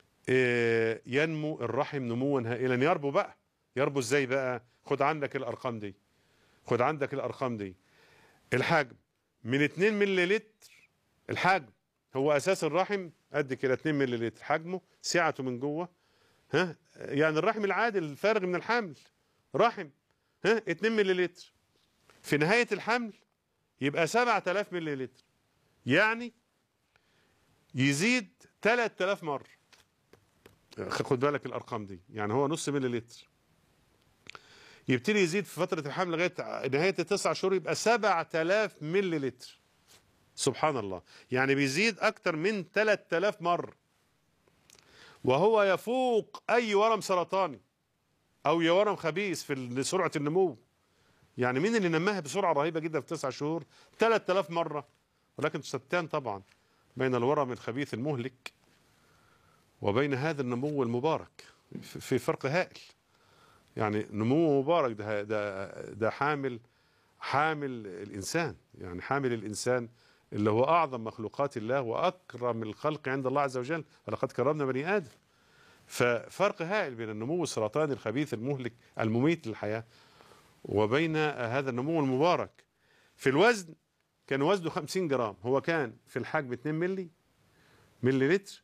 ينمو الرحم نموا هائلا يربو بقى يربو ازاي بقى خد عندك الارقام دي خد عندك الارقام دي الحجم من 2 مليلتر الحجم هو اساس الرحم قد كده 2 مليلتر حجمه سعته من جوه ها يعني الرحم العادي الفارغ من الحمل رحم ها 2 مليلتر في نهايه الحمل يبقى 7000 مليلتر يعني يزيد 3000 مره خد بالك الارقام دي يعني هو نص ملي لتر يبتدي يزيد في فتره الحمل لغايه نهايه التسع شهور يبقى 7000 ملي لتر سبحان الله يعني بيزيد اكتر من 3000 مره وهو يفوق اي ورم سرطاني او يا ورم خبيث في سرعه النمو يعني مين اللي نماها بسرعه رهيبه جدا في تسع شهور 3000 مره ولكن شتان طبعا بين الورم الخبيث المهلك وبين هذا النمو المبارك في فرق هائل يعني نمو مبارك ده ده ده حامل حامل الانسان يعني حامل الانسان اللي هو اعظم مخلوقات الله واكرم الخلق عند الله عز وجل ولقد كرمنا بني ادم ففرق هائل بين النمو السرطاني الخبيث المهلك المميت للحياه وبين هذا النمو المبارك في الوزن كان وزنه 50 جرام هو كان في الحجم 2 ملي ملي لتر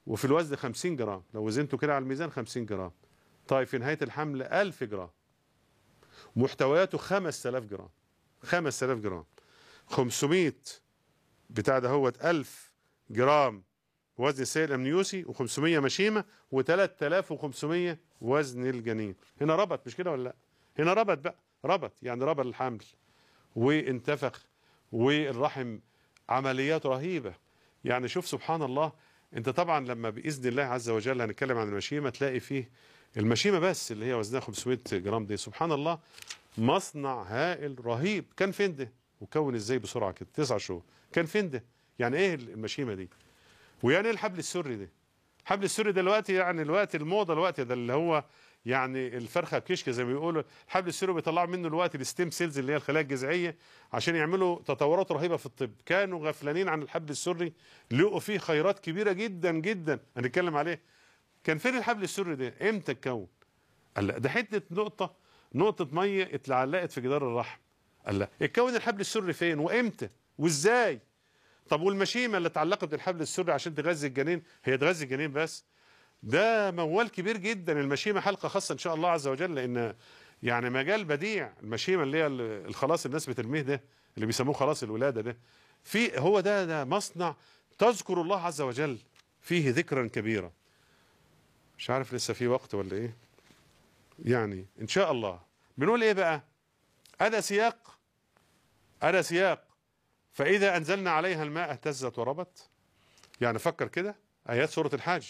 وفي الوزن 50 جرام لو وزنته كده على الميزان 50 جرام طيب في نهاية الحمل 1000 جرام محتوياته 5000 جرام 5000 جرام 500 بتاع ده هو 1000 جرام وزن السيد الامنيوسي و500 مشيمه و3500 وزن الجنين هنا ربط مش كده ولا لا هنا ربط بقى ربط يعني ربط الحمل وانتفخ والرحم عمليات رهيبه يعني شوف سبحان الله انت طبعا لما باذن الله عز وجل هنتكلم عن المشيمه تلاقي فيه المشيمه بس اللي هي وزنها 500 جرام دي سبحان الله مصنع هائل رهيب كان فين ده وكون ازاي بسرعه كده تسع شهور كان فين ده يعني ايه المشيمه دي ويعني ايه الحبل السري ده الحبل السري دلوقتي يعني الوقت الموضه الوقت ده اللي هو يعني الفرخه كشك زي ما بيقولوا الحبل السري بيطلعوا منه الوقت الستيم سيلز اللي هي الخلايا الجذعيه عشان يعملوا تطورات رهيبه في الطب كانوا غفلانين عن الحبل السري لقوا فيه خيرات كبيره جدا جدا هنتكلم عليه كان فين الحبل السري ده امتى اتكون قال لا ده حته نقطه نقطه ميه اتعلقت في جدار الرحم قال لا اتكون الحبل السري فين وامتى وازاي طب والمشيمه اللي اتعلقت بالحبل السري عشان تغذي الجنين هي تغذي الجنين بس ده موال كبير جدا المشيمه حلقه خاصه ان شاء الله عز وجل لان يعني مجال بديع المشيمه اللي هي الخلاص الناس بترميه ده اللي بيسموه خلاص الولاده ده في هو ده ده مصنع تذكر الله عز وجل فيه ذكرا كبيرا مش عارف لسه في وقت ولا ايه يعني ان شاء الله بنقول ايه بقى هذا سياق هذا سياق فإذا أنزلنا عليها الماء اهتزت وربت يعني فكر كده آيات سورة الحج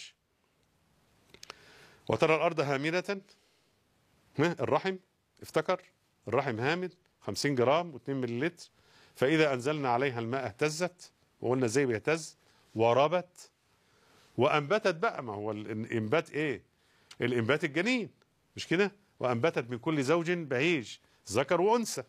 وترى الأرض هامدة الرحم افتكر الرحم هامد 50 جرام و2 مللتر فإذا أنزلنا عليها الماء اهتزت وقلنا ازاي بيهتز وربت وأنبتت بقى ما هو الإنبات إيه الإنبات الجنين مش كده وأنبتت من كل زوج بهيج ذكر وأنثى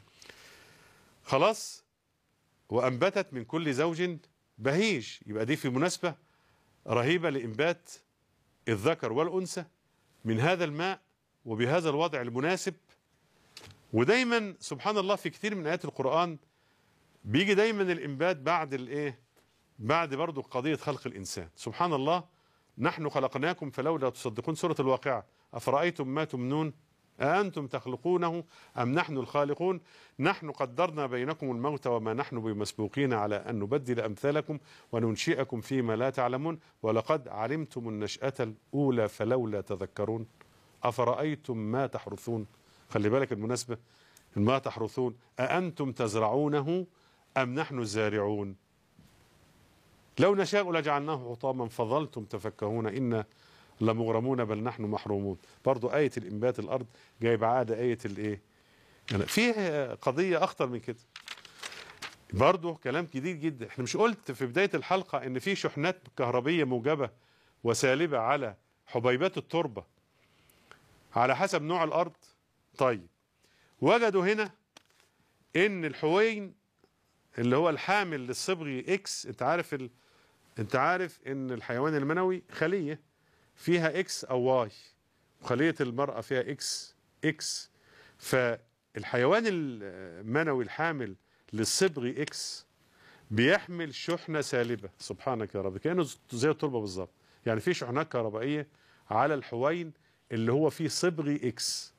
خلاص وأنبتت من كل زوج بهيج يبقى دي في مناسبة رهيبة لإنبات الذكر والأنثى من هذا الماء وبهذا الوضع المناسب ودايما سبحان الله في كثير من آيات القرآن بيجي دايما الإنبات بعد الإيه بعد برضو قضية خلق الإنسان سبحان الله نحن خلقناكم فلولا تصدقون سورة الواقعة أفرأيتم ما تمنون أأنتم تخلقونه أم نحن الخالقون نحن قدرنا بينكم الموت وما نحن بمسبوقين على أن نبدل أمثالكم وننشئكم فيما لا تعلمون ولقد علمتم النشأة الأولى فلولا تذكرون أفرأيتم ما تحرثون خلي بالك المناسبة ما تحرثون أأنتم تزرعونه أم نحن الزارعون لو نشاء لجعلناه حطاما فظلتم تفكهون إن لمغرمون بل نحن محرومون برضو آية الإنبات الأرض جايب عادة آية الإيه يعني في قضية أخطر من كده برضو كلام جديد جدا احنا مش قلت في بداية الحلقة ان في شحنات كهربية موجبة وسالبة على حبيبات التربة على حسب نوع الأرض طيب وجدوا هنا ان الحوين اللي هو الحامل للصبغي اكس انت عارف ال... انت عارف ان الحيوان المنوي خليه فيها اكس او واي وخليه المراه فيها اكس اكس فالحيوان المنوي الحامل للصبغي اكس بيحمل شحنه سالبه سبحانك يا رب كانه زي التربه بالظبط يعني في شحنات كهربائيه على الحوين اللي هو فيه صبغي اكس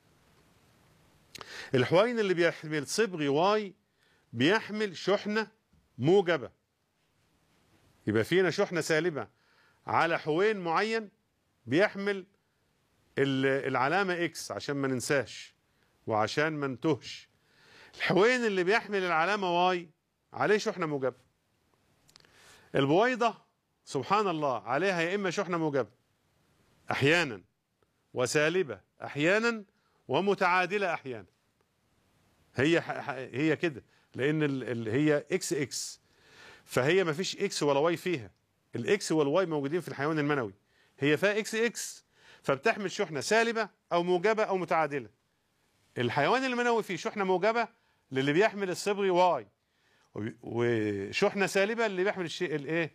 الحوين اللي بيحمل صبغي واي بيحمل شحنة موجبة يبقى فينا شحنة سالبة على حوين معين بيحمل العلامة اكس عشان ما ننساش وعشان ما نتهش الحوين اللي بيحمل العلامة واي عليه شحنة موجبة البويضة سبحان الله عليها يا إما شحنة موجبة أحيانا وسالبة أحيانا ومتعادلة أحيانا هي هي كده لان ال ال هي اكس اكس فهي ما فيش اكس ولا واي فيها الاكس والواي موجودين في الحيوان المنوي هي فيها اكس اكس فبتحمل شحنه سالبه او موجبه او متعادله الحيوان المنوي فيه شحنه موجبه للي بيحمل الصبغي واي وشحنه سالبه اللي بيحمل الشيء الايه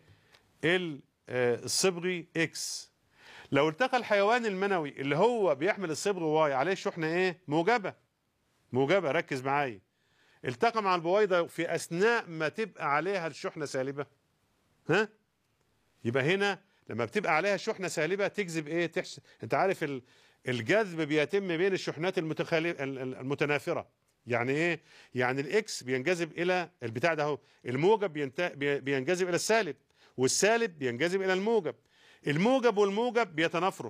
الصبغي اكس لو التقى الحيوان المنوي اللي هو بيحمل الصبغ واي عليه شحنه ايه موجبه موجبه ركز معايا التقى مع البويضة في أثناء ما تبقى عليها الشحنة سالبة ها يبقى هنا لما بتبقى عليها شحنه سالبه تجذب ايه تحس انت عارف ال... الجذب بيتم بين الشحنات المتخالف ال- ال- المتنافره يعني ايه يعني الاكس بينجذب الى البتاع ده اهو الموجب بينت... بي- بينجذب الى السالب والسالب بينجذب الى الموجب الموجب والموجب بيتنافروا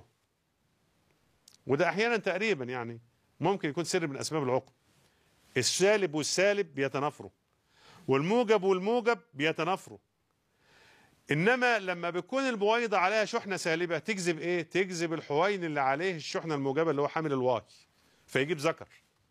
وده احيانا تقريبا يعني ممكن يكون سر من اسباب العقم السالب والسالب بيتنافروا والموجب والموجب بيتنافروا انما لما بتكون البويضه عليها شحنه سالبه تجذب ايه تجذب الحوين اللي عليه الشحنه الموجبه اللي هو حامل الواي فيجيب ذكر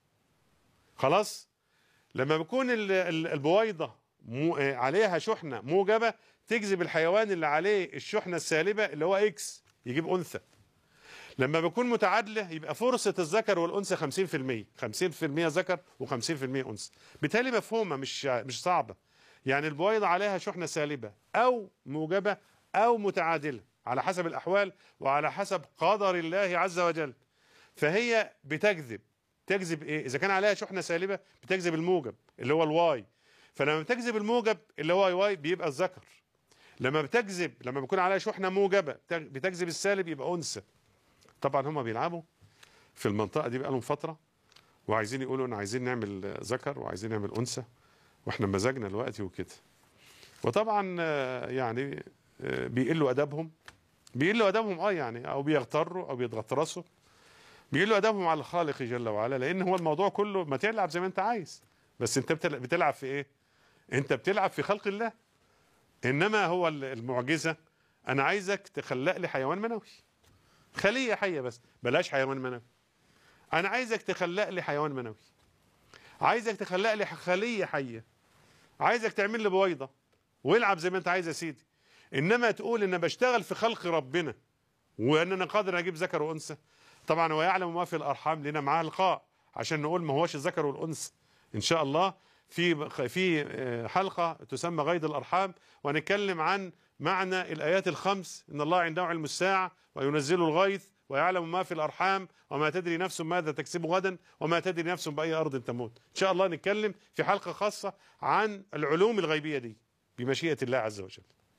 خلاص لما بيكون ال- ال- البويضه مو آه، عليها شحنه موجبه تجذب الحيوان اللي عليه الشحنه السالبه اللي هو اكس يجيب انثى لما بيكون متعادله يبقى فرصه الذكر والانثى 50% 50% ذكر و50% انثى بالتالي مفهومه مش مش صعبه يعني البويضه عليها شحنه سالبه او موجبه او متعادله على حسب الاحوال وعلى حسب قدر الله عز وجل فهي بتجذب تجذب ايه اذا كان عليها شحنه سالبه بتجذب الموجب اللي هو الواي فلما بتجذب الموجب اللي هو واي بيبقى الذكر لما بتجذب لما بيكون عليها شحنه موجبه بتج- بتجذب السالب يبقى انثى طبعا هم بيلعبوا في المنطقه دي بقالهم فتره وعايزين يقولوا ان عايزين نعمل ذكر وعايزين نعمل انثى واحنا مزاجنا دلوقتي وكده وطبعا آه، يعني آه، بيقلوا ادبهم بيقلوا ادبهم اه يعني او بيغتروا او بيتغطرسوا بيقلوا ادبهم على الخالق جل وعلا لان هو الموضوع كله ما تلعب زي ما انت عايز بس انت بتل- بتلعب في ايه انت بتلعب في خلق الله انما هو ال- المعجزه انا عايزك تخلق لي حيوان منوي خليه حيه بس بلاش حيوان منوي انا عايزك تخلق لي حيوان منوي عايزك تخلق لي خليه حيه عايزك تعمل لي بويضه والعب زي ما انت عايز يا سيدي انما تقول ان بشتغل في خلق ربنا وان انا قادر اجيب ذكر وانثى طبعا هو يعلم ما في الارحام لنا معاه لقاء عشان نقول ما هوش الذكر والانثى ان شاء الله في في آه، حلقه تسمى غيد الارحام ونتكلم عن معنى الايات الخمس ان الله عنده علم الساعه وينزل الغيث ويعلم ما في الارحام وما تدري نفس ماذا تكسب غدا وما تدري نفس باي ارض تموت ان شاء الله نتكلم في حلقه خاصه عن العلوم الغيبيه دي بمشيئه الله عز وجل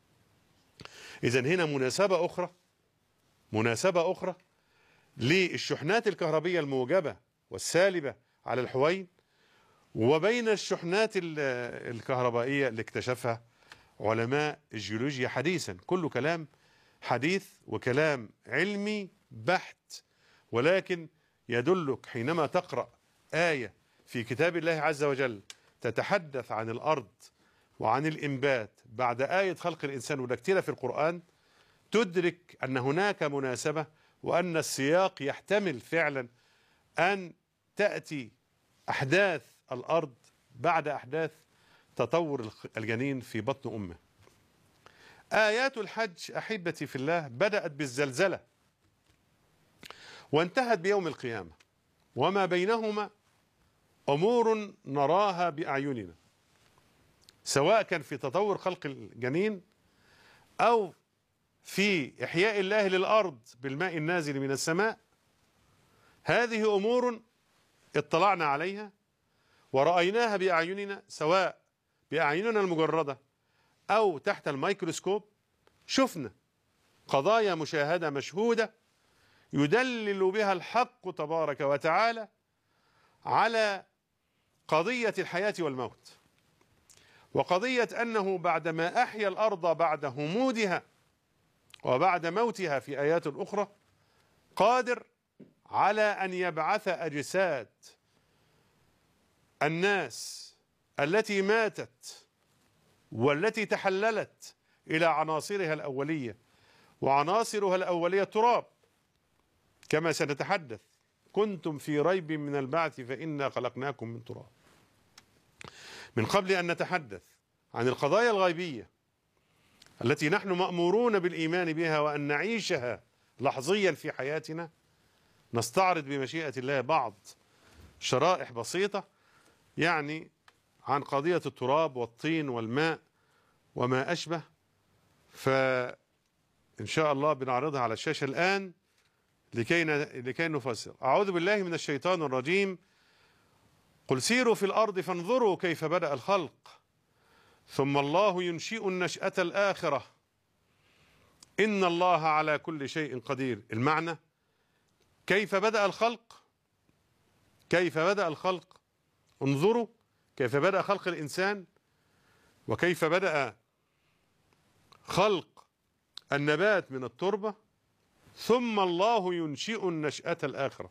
اذا هنا مناسبه اخرى مناسبه اخرى للشحنات الكهربيه الموجبه والسالبه على الحوين وبين الشحنات ال- الكهربائيه اللي اكتشفها علماء الجيولوجيا حديثا كله كلام حديث وكلام علمي بحت ولكن يدلك حينما تقرأ آية في كتاب الله عز وجل تتحدث عن الأرض وعن الإنبات بعد آية خلق الإنسان وده كتيرة في القرآن تدرك أن هناك مناسبة وأن السياق يحتمل فعلا أن تأتي أحداث الأرض بعد أحداث تطور الخ- الجنين في بطن أمه آيات الحج أحبتي في الله بدأت بالزلزلة وانتهت بيوم القيامة وما بينهما أمور نراها بأعيننا سواء كان في تطور خلق الجنين أو في إحياء الله للأرض بالماء النازل من السماء هذه أمور اطلعنا عليها ورأيناها بأعيننا سواء بأعيننا المجردة أو تحت الميكروسكوب شفنا قضايا مشاهدة مشهودة يدلل بها الحق تبارك وتعالى على قضية الحياة والموت وقضية أنه بعدما أحيا الأرض بعد همودها وبعد موتها في آيات أخرى قادر على أن يبعث أجساد الناس التي ماتت والتي تحللت إلى عناصرها الأولية وعناصرها الأولية تراب كما سنتحدث كنتم في ريب من البعث فإنا خلقناكم من تراب من قبل أن نتحدث عن القضايا الغيبية التي نحن مأمورون بالإيمان بها وأن نعيشها لحظيا في حياتنا نستعرض بمشيئة الله بعض شرائح بسيطة يعني عن قضية التراب والطين والماء وما أشبه فإن شاء الله بنعرضها على الشاشة الآن لكي ن- لكي نفسر أعوذ بالله من الشيطان الرجيم قل سيروا في الأرض فانظروا كيف بدأ الخلق ثم الله ينشئ النشأة الآخرة إن الله على كل شيء قدير المعنى كيف بدأ الخلق كيف بدأ الخلق انظروا كيف بدأ خلق الإنسان وكيف بدأ خلق النبات من التربة ثم الله ينشئ النشأة الآخرة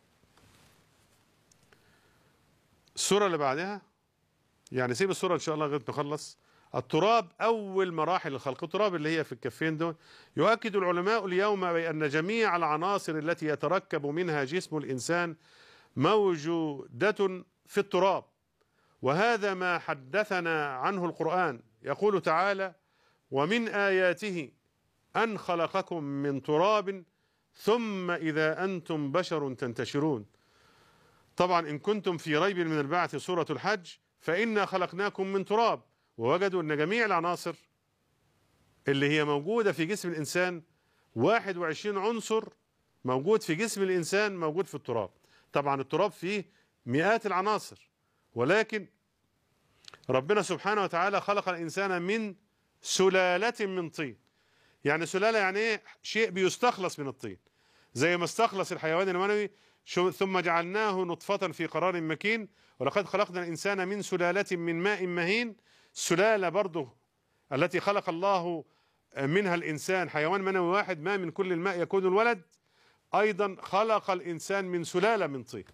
السورة اللي بعدها يعني سيب السورة إن شاء الله لغاية ما نخلص التراب أول مراحل الخلق التراب اللي هي في الكفين دول يؤكد العلماء اليوم بأن جميع العناصر التي يتركب منها جسم الإنسان موجودة في التراب وهذا ما حدثنا عنه القرآن يقول تعالى ومن آياته أن خلقكم من تراب ثم إذا أنتم بشر تنتشرون طبعا إن كنتم في ريب من البعث سورة الحج فإنا خلقناكم من تراب ووجدوا أن جميع العناصر اللي هي موجودة في جسم الإنسان 21 عنصر موجود في جسم الإنسان موجود في التراب طبعا التراب فيه مئات العناصر ولكن ربنا سبحانه وتعالى خلق الإنسان من سلالة من طين يعني سلالة يعني ايه شيء بيستخلص من الطين زي ما استخلص الحيوان المنوي شو- ثم جعلناه نطفة في قرار مكين ولقد خلقنا الإنسان من سلالة من ماء مهين سلالة برضه التي خلق الله منها الإنسان حيوان منوي واحد ما من كل الماء يكون الولد أيضا خلق الإنسان من سلالة من طين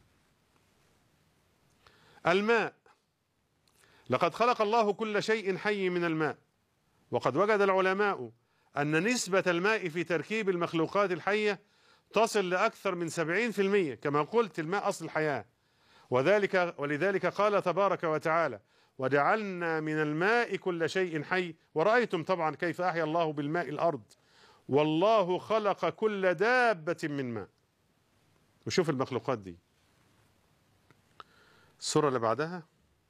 الماء لقد خلق الله كل شيء حي من الماء وقد وجد العلماء أن نسبة الماء في تركيب المخلوقات الحية تصل لأكثر من 70% كما قلت الماء أصل الحياة وذلك ولذلك قال تبارك وتعالى وجعلنا من الماء كل شيء حي ورأيتم طبعا كيف أحيا الله بالماء الأرض والله خلق كل دابة من ماء وشوف المخلوقات دي السورة اللي بعدها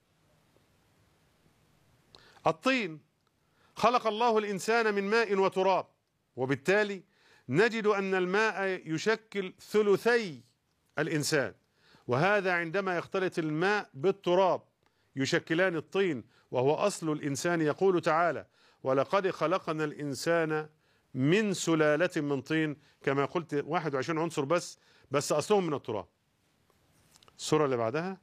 الطين خلق الله الإنسان من ماء وتراب وبالتالي نجد أن الماء يشكل ثلثي الإنسان وهذا عندما يختلط الماء بالتراب يشكلان الطين وهو أصل الإنسان يقول تعالى ولقد خلقنا الإنسان من سلالة من طين كما قلت 21 عنصر بس بس أصلهم من التراب السورة اللي بعدها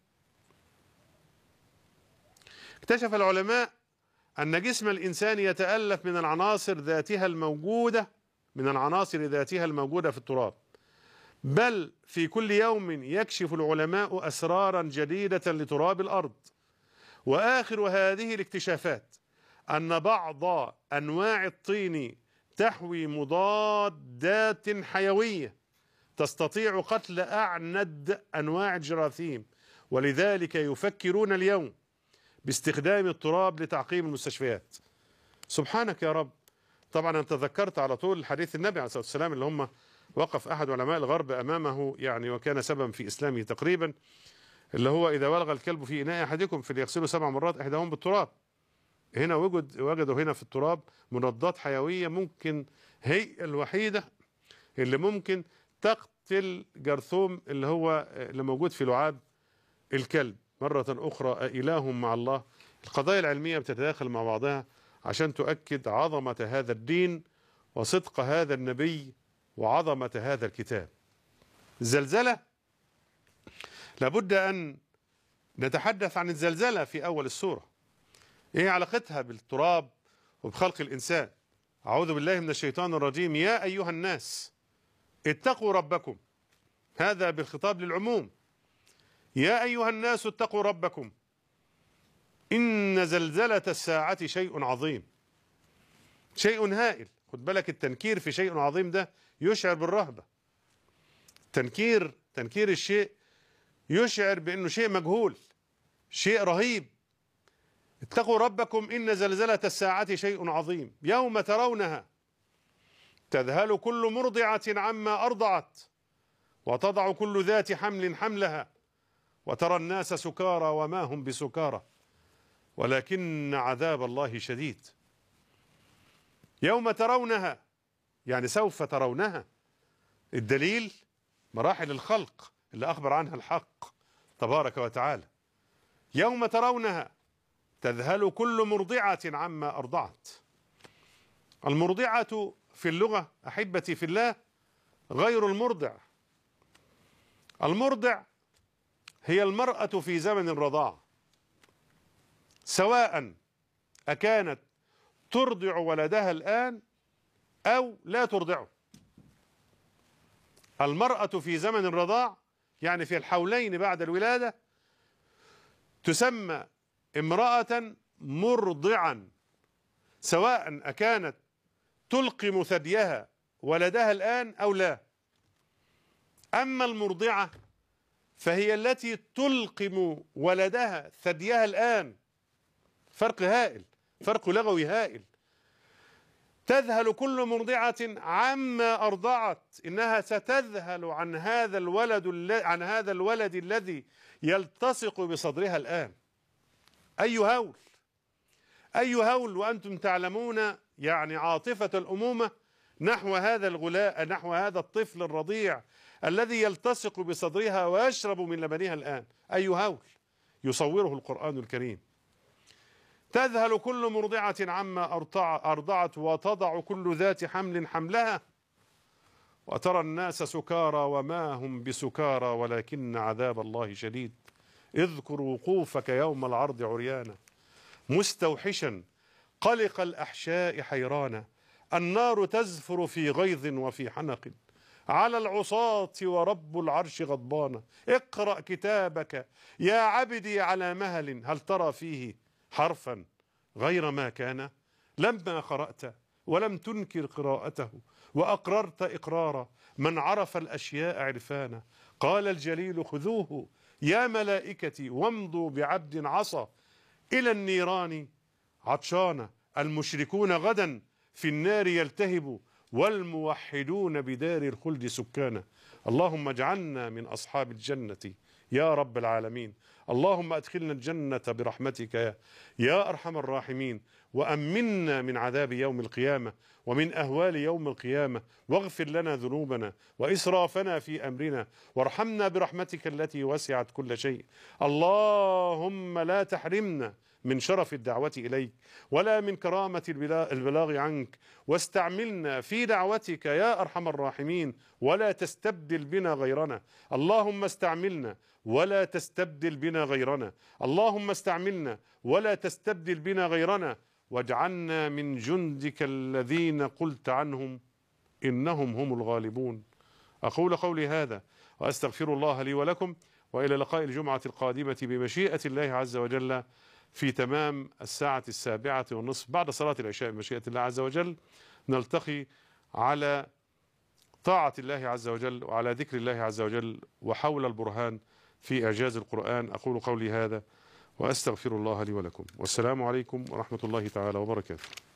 اكتشف العلماء أن جسم الإنسان يتألف من العناصر ذاتها الموجودة من العناصر ذاتها الموجودة في التراب بل في كل يوم يكشف العلماء أسرارا جديدة لتراب الأرض وآخر هذه الاكتشافات أن بعض أنواع الطين تحوي مضادات حيوية تستطيع قتل أعند أنواع الجراثيم ولذلك يفكرون اليوم باستخدام التراب لتعقيم المستشفيات سبحانك يا رب طبعا أنا تذكرت على طول حديث النبي عليه الصلاة والسلام اللي هم وقف أحد علماء الغرب أمامه يعني وكان سببا في إسلامه تقريبا اللي هو إذا ولغ الكلب في إناء أحدكم فليغسله سبع مرات إحداهم بالتراب هنا وجد وجدوا هنا في التراب مضادات حيوية ممكن هي الوحيدة اللي ممكن تقتل جرثوم اللي هو اللي موجود في لعاب الكلب مرة أخرى إله مع الله القضايا العلمية بتتداخل مع بعضها عشان تؤكد عظمة هذا الدين وصدق هذا النبي وعظمة هذا الكتاب الزلزلة لابد أن نتحدث عن الزلزلة في أول السورة إيه علاقتها بالتراب وبخلق الإنسان أعوذ بالله من الشيطان الرجيم يا أيها الناس اتقوا ربكم هذا بالخطاب للعموم يا أيها الناس اتقوا ربكم إن زلزلة الساعة شيء عظيم شيء هائل خد بالك التنكير في شيء عظيم ده يشعر بالرهبة تنكير تنكير الشيء يشعر بأنه شيء مجهول شيء رهيب اتقوا ربكم إن زلزلة الساعة شيء عظيم يوم ترونها تذهل كل مرضعة عما أرضعت وتضع كل ذات حمل حملها وترى الناس سكارى وما هم بسكارى ولكن عذاب الله شديد يوم ترونها يعني سوف ترونها الدليل مراحل الخلق اللي أخبر عنها الحق تبارك وتعالى يوم ترونها تذهل كل مرضعة عما أرضعت المرضعة في اللغة أحبتي في الله غير المرضع المرضع هي المرأة في زمن الرضاع سواء أكانت ترضع ولدها الآن أو لا ترضعه المرأة في زمن الرضاع يعني في الحولين بعد الولادة تسمى امرأة مرضعا سواء أكانت تلقم ثديها ولدها الآن أو لا أما المرضعة فهي التي تلقم ولدها ثديها الآن فرق هائل فرق لغوي هائل تذهل كل مرضعة عما أرضعت إنها ستذهل عن هذا الولد الل- عن هذا الولد الذي يلتصق بصدرها الآن أي هول أي هول وأنتم تعلمون يعني عاطفة الأمومة نحو هذا الغلاء نحو هذا الطفل الرضيع الذي يلتصق بصدرها ويشرب من لبنها الآن أي هول يصوره القرآن الكريم تذهل كل مرضعة عما أرضع أرضعت وتضع كل ذات حمل حملها وترى الناس سكارى وما هم بسكارى ولكن عذاب الله شديد اذكر وقوفك يوم العرض عريانا مستوحشا قلق الأحشاء حيرانا النار تزفر في غيظ وفي حنق على العصاة ورب العرش غضبان اقرأ كتابك يا عبدي على مهل هل ترى فيه حرفا غير ما كان لما قرأت ولم تنكر قراءته وأقررت إقرارا من عرف الأشياء عرفانا قال الجليل خذوه يا ملائكتي وامضوا بعبد عصى إلى النيران عطشان المشركون غدا في النار يلتهب والموحدون بدار الخلد سكانا اللهم اجعلنا من أصحاب الجنة يا رب العالمين اللهم أدخلنا الجنة برحمتك يا, يا أرحم الراحمين وأمنا من عذاب يوم القيامة ومن أهوال يوم القيامة واغفر لنا ذنوبنا وإسرافنا في أمرنا وارحمنا برحمتك التي وسعت كل شيء اللهم لا تحرمنا من شرف الدعوة إليك ولا من كرامة البلا- البلاغ عنك واستعملنا في دعوتك يا أرحم الراحمين ولا تستبدل بنا غيرنا اللهم استعملنا ولا تستبدل بنا غيرنا اللهم استعملنا ولا تستبدل بنا غيرنا واجعلنا من جندك الذين قلت عنهم إنهم هم الغالبون أقول قولي هذا وأستغفر الله لي ولكم وإلى لقاء الجمعة القادمة بمشيئة الله عز وجل في تمام الساعة السابعة والنصف بعد صلاة العشاء بمشيئة الله عز وجل نلتقي على طاعة الله عز وجل وعلى ذكر الله عز وجل وحول البرهان في إعجاز القرآن أقول قولي هذا وأستغفر الله لي ولكم والسلام عليكم ورحمة الله تعالى وبركاته